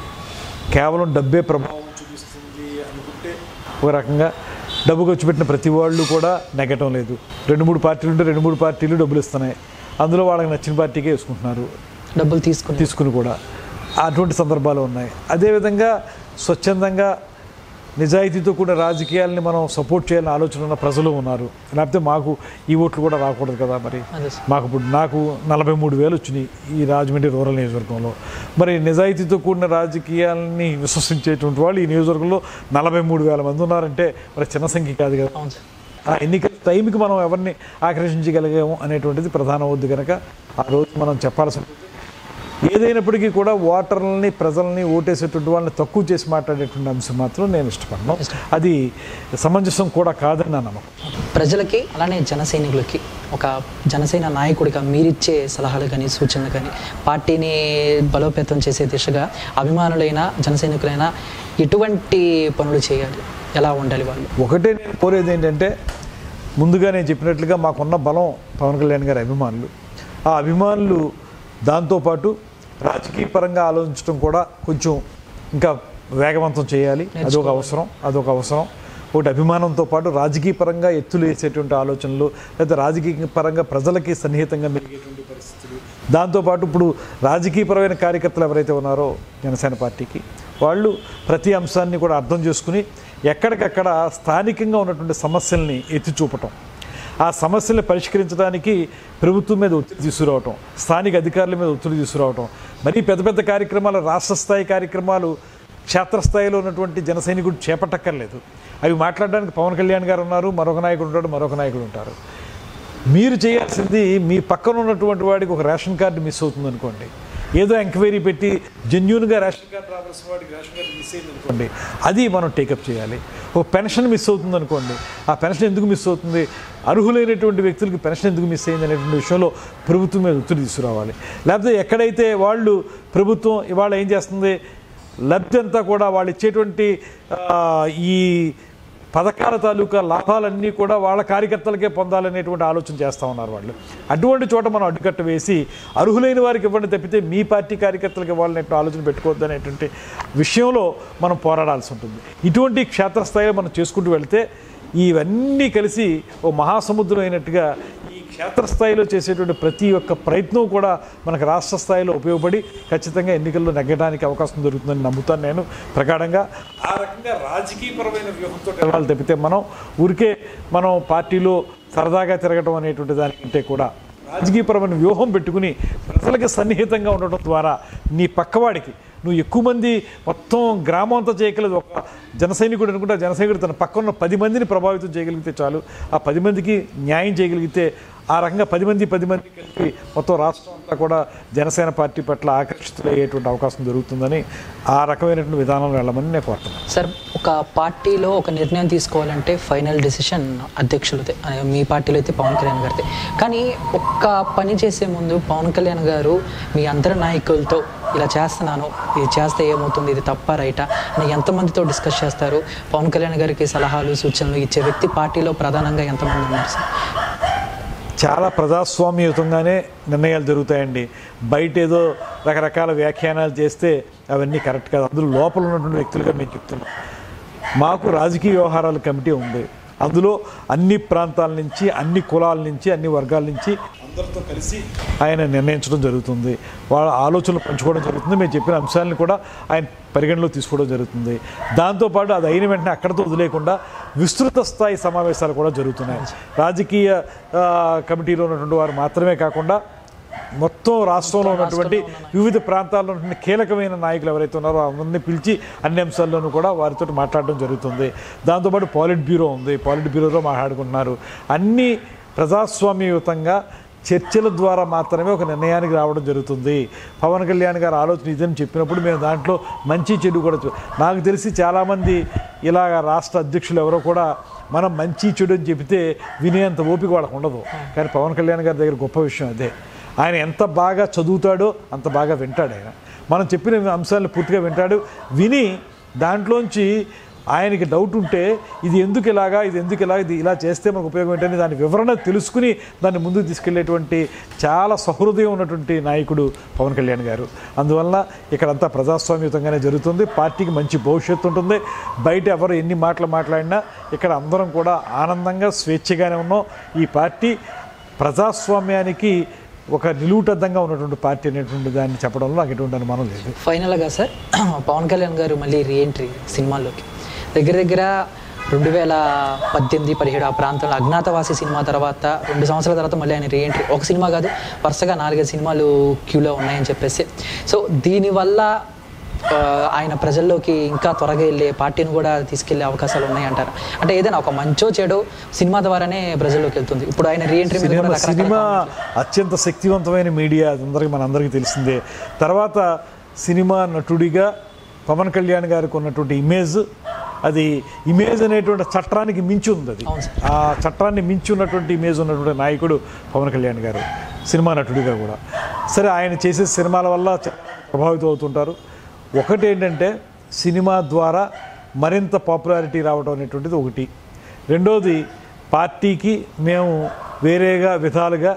[SPEAKER 2] కేవలం డబ్బే ప్రభావం చూపిస్తుంది అనుకుంటే ఒక రకంగా డబ్బు ఖర్చు పెట్టిన ప్రతి వాళ్ళు కూడా నెగ్గటం లేదు రెండు మూడు పార్టీలు ఉంటే రెండు మూడు పార్టీలు డబ్బులు ఇస్తున్నాయి అందులో వాళ్ళకి నచ్చిన పార్టీకే వేసుకుంటున్నారు
[SPEAKER 1] డబ్బులు తీసుకుని
[SPEAKER 2] తీసుకుని కూడా అటువంటి సందర్భాలు ఉన్నాయి అదేవిధంగా స్వచ్ఛందంగా నిజాయితీతో కూడిన రాజకీయాలని మనం సపోర్ట్ చేయాలని ఆలోచన ఉన్న ప్రజలు ఉన్నారు లేకపోతే మాకు ఈ ఓట్లు కూడా రాకూడదు కదా మరి
[SPEAKER 1] అదే సార్.
[SPEAKER 2] మాకు ఇప్పుడు నాకు నలభై మూడు వేలు వచ్చినాయి ఈ రాజమండ్రి రూరల్ నియోజకవర్గంలో మరి నిజాయితీతో కూడిన రాజకీయాలని విశ్వసించేటువంటి వాళ్ళు ఈ నియోజకవర్గంలో నలభై మూడు వేల మంది ఉన్నారంటే మరి చిన్న సంఖ్య కాదు కదా
[SPEAKER 1] అవును సార్
[SPEAKER 2] ఆ ఎన్నికల టైంకి మనం ఎవరిని ఆకర్షించగలిగాము అనేటువంటిది ప్రధాన వద్దు కనుక ఆ రోజు మనం చెప్పాల్సి ఉంటుంది ఏదైనప్పటికీ కూడా ఓటర్లని ప్రజల్ని ఓటేసేటువంటి వాళ్ళని తక్కువ చేసి మాట్లాడేటువంటి అంశం మాత్రం నేను ఇష్టపడను అది సమంజసం కూడా కాదని నా నమ్మకం
[SPEAKER 1] ప్రజలకి అలానే జన సైనికులకి ఒక జనసేన నాయకుడిగా మీరిచ్చే సలహాలు కానీ సూచనలు కానీ పార్టీని బలోపేతం చేసే దిశగా అభిమానులైన జన సైనికులైనా ఎటువంటి పనులు చేయాలి ఎలా ఉండాలి వాళ్ళు
[SPEAKER 2] ఒకటే నేను కోరేది ఏంటంటే ముందుగా నేను చెప్పినట్లుగా మాకున్న బలం పవన్ కళ్యాణ్ గారి అభిమానులు ఆ అభిమానులు దాంతోపాటు రాజకీయ పరంగా ఆలోచించడం కూడా కొంచెం ఇంకా వేగవంతం చేయాలి అదొక అవసరం అదొక అవసరం ఒకటి అభిమానంతో పాటు రాజకీయ పరంగా ఎత్తులు వేసేటువంటి ఆలోచనలు లేదా రాజకీయ పరంగా ప్రజలకి సన్నిహితంగా మెలిగేటువంటి పరిస్థితులు దాంతోపాటు ఇప్పుడు రాజకీయపరమైన కార్యకర్తలు ఎవరైతే ఉన్నారో జనసేన పార్టీకి వాళ్ళు ప్రతి అంశాన్ని కూడా అర్థం చేసుకుని ఎక్కడికక్కడ స్థానికంగా ఉన్నటువంటి సమస్యల్ని ఎత్తి చూపటం ఆ సమస్యల్ని పరిష్కరించడానికి ప్రభుత్వం మీద ఒత్తిడి తీసుకురావటం స్థానిక అధికారుల మీద ఒత్తిడి తీసుకురావటం మరీ పెద్ద పెద్ద కార్యక్రమాలు రాష్ట్ర స్థాయి కార్యక్రమాలు క్షేత్రస్థాయిలో ఉన్నటువంటి జన సైనికుడు చేపట్టక్కర్లేదు అవి మాట్లాడడానికి పవన్ కళ్యాణ్ గారు ఉన్నారు మరొక నాయకుడు ఉంటాడు మరొక నాయకుడు ఉంటారు మీరు చేయాల్సింది మీ పక్కన ఉన్నటువంటి వాడికి ఒక రేషన్ కార్డు మిస్ అవుతుంది అనుకోండి ఏదో ఎంక్వైరీ పెట్టి జెన్యున్గా రేషన్ కార్డు రావాల్సిన వాడికి రేషన్ కార్డు మిస్ అయింది అనుకోండి అది మనం టేకప్ చేయాలి ఒక పెన్షన్ మిస్ అవుతుంది అనుకోండి ఆ పెన్షన్ ఎందుకు మిస్ అవుతుంది అర్హులైనటువంటి వ్యక్తులకు పెన్షన్ ఎందుకు మిస్ అయింది అనేటువంటి విషయంలో ప్రభుత్వం మీద ఒత్తిడి తీసుకురావాలి లేకపోతే ఎక్కడైతే వాళ్ళు ప్రభుత్వం ఇవాళ ఏం చేస్తుంది లబ్ధి అంతా కూడా వాళ్ళు ఇచ్చేటువంటి ఆ, ఈ పథకాల తాలూకా లాభాలన్నీ కూడా వాళ్ళ కార్యకర్తలకే పొందాలనేటువంటి ఆలోచన చేస్తూ ఉన్నారు వాళ్ళు అటువంటి చోట మనం అడ్డుకట్ట వేసి అర్హులైన వారికి ఇవ్వండి తప్పితే మీ పార్టీ కార్యకర్తలకు ఇవ్వాలనే ఆలోచన పెట్టుకోవద్దు అనేటువంటి విషయంలో మనం పోరాడాల్సి ఉంటుంది ఇటువంటి క్షేత్రస్థాయిలో మనం చేసుకుంటూ వెళ్తే ఇవన్నీ కలిసి ఓ మహాసముద్రం అయినట్టుగా ఈ క్షేత్రస్థాయిలో చేసేటువంటి ప్రతి ఒక్క ప్రయత్నం కూడా మనకు రాష్ట్ర స్థాయిలో ఉపయోగపడి ఖచ్చితంగా ఎన్నికల్లో నెగ్గడానికి అవకాశం దొరుకుతుందని నమ్ముతాను నేను ప్రగాఢంగా ఆ రకంగా రాజకీయపరమైన వ్యూహంతో వెళ్ళాలి తప్పితే మనం ఊరికే మనం పార్టీలో సరదాగా తిరగటం అనేటువంటి దానికంటే కూడా రాజకీయపరమైన వ్యూహం పెట్టుకుని ప్రజలకి సన్నిహితంగా ఉండటం ద్వారా నీ పక్కవాడికి నువ్వు ఎక్కువ మంది మొత్తం గ్రామం అంతా చేయగలదు ఒక జన సైనికుడు అనుకుంటే ఆ జన సైనికుడు తన పక్కన ఉన్న పది మందిని ప్రభావితం చేయగలిగితే చాలు ఆ పది మందికి న్యాయం చేయగలిగితే ఆ రకంగా పది మంది పది మంది కలిపి మొత్తం రాష్ట్రం అంతా కూడా జనసేన పార్టీ పట్ల ఆకర్షితులయ్యేటువంటి అవకాశం దొరుకుతుందని ఆ రకమైనటువంటి విధానంలో వెళ్ళమని నేను కోరుతున్నాను
[SPEAKER 1] సార్ ఒక పార్టీలో ఒక నిర్ణయం తీసుకోవాలంటే ఫైనల్ డెసిషన్ అధ్యక్షులదే అదే మీ పార్టీలో అయితే పవన్ కళ్యాణ్ గారిదే కానీ ఒక్క పని చేసే ముందు పవన్ కళ్యాణ్ గారు మీ అందరి నాయకులతో ఇలా చేస్తున్నాను ఇది చేస్తే ఏమవుతుంది ఇది తప్ప రైటా అని ఎంతమందితో డిస్కస్ చేస్తారు పవన్ కళ్యాణ్ గారికి సలహాలు సూచనలు ఇచ్చే వ్యక్తి పార్టీలో ప్రధానంగా ఎంతమంది ఉన్నారు సార్
[SPEAKER 2] చాలా ప్రజాస్వామ్యయుతంగానే నిర్ణయాలు జరుగుతాయండి బయట ఏదో రకరకాల వ్యాఖ్యానాలు చేస్తే అవన్నీ కరెక్ట్ కాదు అందులో లోపల ఉన్నటువంటి వ్యక్తులుగా మేము చెప్తున్నాం మాకు రాజకీయ వ్యవహారాల కమిటీ ఉంది అందులో అన్ని ప్రాంతాల నుంచి అన్ని కులాల నుంచి అన్ని వర్గాల నుంచి అందరితో కలిసి ఆయన నిర్ణయించడం జరుగుతుంది వాళ్ళ ఆలోచనలు పంచుకోవడం జరుగుతుంది మేము చెప్పిన అంశాలను కూడా ఆయన పరిగణలో తీసుకోవడం జరుగుతుంది దాంతోపాటు అది అయిన వెంటనే అక్కడితో వదిలేకుండా విస్తృత స్థాయి సమావేశాలు కూడా జరుగుతున్నాయి రాజకీయ ఆ, కమిటీలో ఉన్నటువంటి వారు మాత్రమే కాకుండా మొత్తం రాష్ట్రంలో ఉన్నటువంటి వివిధ ప్రాంతాల్లో ఉన్నటువంటి కీలకమైన నాయకులు ఎవరైతే ఉన్నారో అందరినీ పిలిచి అన్ని అంశాల్లోనూ కూడా వారితో మాట్లాడడం జరుగుతుంది దాంతోపాటు పాలిట్ బ్యూరో ఉంది పాలిట్ బ్యూరోలో మాట్లాడుకుంటున్నారు అన్ని ప్రజాస్వామ్యయుతంగా చర్చల ద్వారా మాత్రమే ఒక నిర్ణయానికి రావడం జరుగుతుంది పవన్ కళ్యాణ్ గారు ఆలోచన ఇదని చెప్పినప్పుడు మేము దాంట్లో మంచి చెడు కూడా చూ- నాకు తెలిసి చాలామంది ఇలాగ రాష్ట్ర అధ్యక్షులు ఎవరో కూడా మనం మంచి చెడు అని చెబితే వినేంత ఓపిక వాళ్ళకు ఉండదు కానీ పవన్ కళ్యాణ్ గారి దగ్గర గొప్ప విషయం అదే ఆయన ఎంత బాగా చదువుతాడో అంత బాగా వింటాడు ఆయన మనం చెప్పిన అంశాలను పూర్తిగా వింటాడు విని దాంట్లోంచి ఆయనకి డౌట్ ఉంటే ఇది ఎందుకు ఇలాగా ఇది ఎందుకు ఇలా ఇది ఇలా చేస్తే మనకు ఉపయోగం ఏంటని దాని వివరణ తెలుసుకుని దాన్ని ముందుకు తీసుకెళ్లేటువంటి చాలా సహృదయం ఉన్నటువంటి నాయకుడు పవన్ కళ్యాణ్ గారు అందువల్ల ఇక్కడంతా ప్రజాస్వామ్యతంగానే జరుగుతుంది పార్టీకి మంచి భవిష్యత్తు ఉంటుంది బయట ఎవరు ఎన్ని మాటలు మాట్లాడినా ఇక్కడ అందరం కూడా ఆనందంగా స్వేచ్ఛగానే ఉన్నాం ఈ పార్టీ ప్రజాస్వామ్యానికి ఒక నిలువుటద్దంగా ఉన్నటువంటి పార్టీ అనేటువంటి దాన్ని చెప్పడంలో నాకు ఎటువంటి అనుమానం లేదు
[SPEAKER 1] ఫైనల్గా సార్ పవన్ కళ్యాణ్ గారు మళ్ళీ రీఎంట్రీ సినిమాల్లోకి దగ్గర దగ్గర రెండు వేల పద్దెనిమిది పదిహేడు ఆ ప్రాంతంలో అజ్ఞాతవాసి సినిమా తర్వాత రెండు సంవత్సరాల తర్వాత మళ్ళీ ఆయన రీఎంట్రీ ఒక సినిమా కాదు వరుసగా నాలుగైదు సినిమాలు క్యూలో ఉన్నాయని చెప్పేసి సో దీనివల్ల ఆ, ఆయన ప్రజల్లోకి ఇంకా త్వరగా వెళ్ళే పార్టీని కూడా తీసుకెళ్లే అవకాశాలు ఉన్నాయంటారు అంటే ఏదైనా ఒక మంచో చెడో సినిమా ద్వారానే ప్రజల్లోకి వెళ్తుంది ఇప్పుడు ఆయన రీఎంట్రీ మీద కూడా
[SPEAKER 2] సినిమా
[SPEAKER 1] రకరకాల
[SPEAKER 2] సినిమా అత్యంత శక్తివంతమైన మీడియా అది అందరికీ మనందరికీ తెలిసిందే తర్వాత సినిమా నటుడిగా పవన్ కళ్యాణ్ గారికి ఉన్నటువంటి ఇమేజ్ అది ఇమేజ్ అనేటువంటి చట్టానికి మించి ఉంది అది
[SPEAKER 1] అవును సార్.
[SPEAKER 2] ఆ చట్టాన్ని మించి ఉన్నటువంటి ఇమేజ్ ఉన్నటువంటి నాయకుడు పవన్ కళ్యాణ్ గారు సినిమా నటుడిగా కూడా సరే ఆయన చేసే సినిమాల వల్ల చాలా ప్రభావితం అవుతుంటారు ఒకటి ఏంటంటే సినిమా ద్వారా మరింత పాపులారిటీ రావడం అనేటువంటిది ఒకటి రెండోది పార్టీకి మేము వేరేగా విధాలుగా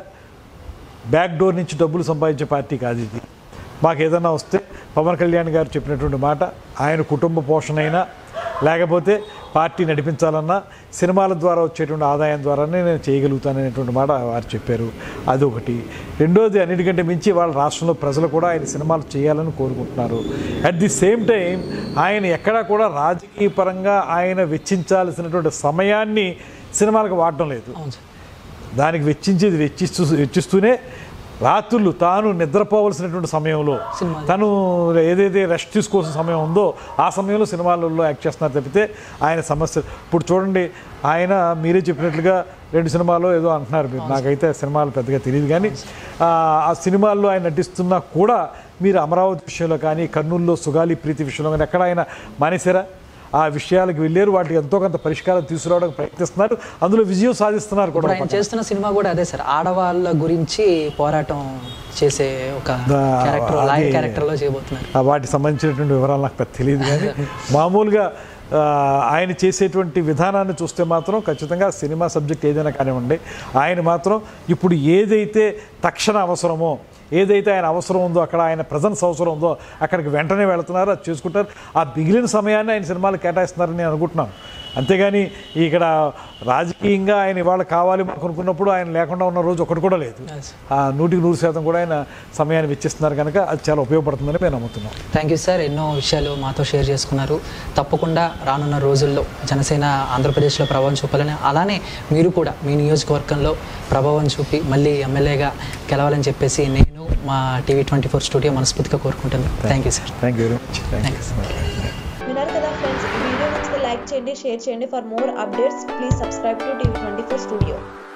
[SPEAKER 2] బ్యాక్ డోర్ నుంచి డబ్బులు సంపాదించే పార్టీ కాదు ఇది మాకు ఏదైనా వస్తే పవన్ కళ్యాణ్ గారు చెప్పినటువంటి మాట ఆయన కుటుంబ పోషణ అయినా లేకపోతే పార్టీ నడిపించాలన్నా సినిమాల ద్వారా వచ్చేటువంటి ఆదాయం ద్వారానే నేను చేయగలుగుతాననేటువంటి మాట వారు చెప్పారు అదొకటి రెండోది అన్నిటికంటే మించి వాళ్ళ రాష్ట్రంలో ప్రజలు కూడా ఆయన సినిమాలు చేయాలని కోరుకుంటున్నారు అట్ ది సేమ్ టైం ఆయన ఎక్కడా కూడా రాజకీయ పరంగా ఆయన వెచ్చించాల్సినటువంటి సమయాన్ని సినిమాలకు వాడటం లేదు
[SPEAKER 1] అవును సార్
[SPEAKER 2] దానికి వెచ్చించేది వెచ్చిస్తూ వెచ్చిస్తూనే రాత్రులు తాను నిద్రపోవలసినటువంటి సమయంలో
[SPEAKER 1] సినిమాలు.
[SPEAKER 2] తను ఏదైతే రెస్ట్ తీసుకోవాల్సిన సమయం ఉందో ఆ సమయంలో సినిమాలలో యాక్ట్ చేస్తున్నారు తప్పితే ఆయన సమస్య ఇప్పుడు చూడండి ఆయన మీరే చెప్పినట్లుగా రెండు సినిమాలు ఏదో అంటున్నారు మీరు నాకైతే సినిమాలు పెద్దగా తెలియదు కానీ ఆ, ఆ సినిమాల్లో ఆయన నటిస్తున్నా కూడా మీరు అమరావతి విషయంలో కానీ కర్నూలులో సుగాలి ప్రీతి విషయంలో కానీ ఎక్కడ ఆయన మానేశారా ఆ విషయాలకు వెళ్ళారు వాటికి ఎంతో కొంత పరిష్కారం తీసుకురావడానికి ప్రయత్నిస్తున్నారు అందులో విజయం సాధిస్తున్నారు కూడా
[SPEAKER 1] ఇప్పుడు ఆయన చేస్తున్న సినిమా కూడా అదే సార్ ఆడవాళ్ళ గురించి పోరాటం చేసే ఒక
[SPEAKER 2] దా-
[SPEAKER 1] క్యారెక్టర్ లాయర్
[SPEAKER 2] అది-
[SPEAKER 1] క్యారెక్టర్లో చేయబోతున్నారు
[SPEAKER 2] ఆ వాటికి సంబంధించినటువంటి వివరాలు నాకు పెద్ద తెలియదు కానీ మామూలుగా ఆ, ఆయన చేసేటువంటి విధానాన్ని చూస్తే మాత్రం ఖచ్చితంగా సినిమా సబ్జెక్ట్ ఏదైనా కానివ్వండి ఆయన మాత్రం ఇప్పుడు ఏదైతే తక్షణ అవసరమో ఏదైతే ఆయన అవసరం ఉందో అక్కడ ఆయన ప్రజెన్స్ అవసరం ఉందో అక్కడికి వెంటనే వెళుతున్నారు అది చేసుకుంటారు ఆ మిగిలిన సమయాన్ని ఆయన సినిమాలు కేటాయిస్తున్నారని నేను అనుకుంటున్నాను అంతేగాని ఇక్కడ రాజకీయంగా ఆయన ఇవాళ కావాలి మాకు అనుకున్నప్పుడు ఆయన లేకుండా ఉన్న రోజు ఒకటి కూడా లేదు
[SPEAKER 1] Yes.
[SPEAKER 2] ఆ నూటికి నూరు శాతం కూడా ఆయన సమయాన్ని వెచ్చిస్తున్నారు కనుక అది చాలా ఉపయోగపడుతుందని మేము నమ్ముతున్నాం
[SPEAKER 1] థ్యాంక్ యూ సార్ ఎన్నో విషయాలు మాతో షేర్ చేసుకున్నారు తప్పకుండా రానున్న రోజుల్లో జనసేన ఆంధ్రప్రదేశ్లో ప్రభావం చూపాలని అలానే మీరు కూడా మీ నియోజకవర్గంలో ప్రభావం చూపి మళ్ళీ ఎమ్మెల్యేగా గెలవాలని చెప్పేసి నేను మా టీవీ ట్వంటీ ఫోర్ స్టూడియో మనస్ఫూర్తిగా కోరుకుంటున్నాను thank you sir
[SPEAKER 2] thank you very much thank
[SPEAKER 1] thank you sir
[SPEAKER 3] విన్నారు కదా ఫ్రెండ్స్ ఈ వీడియో నచ్చితే లైక్ చేయండి షేర్ చేయండి for more updates please subscribe to TV twenty four studio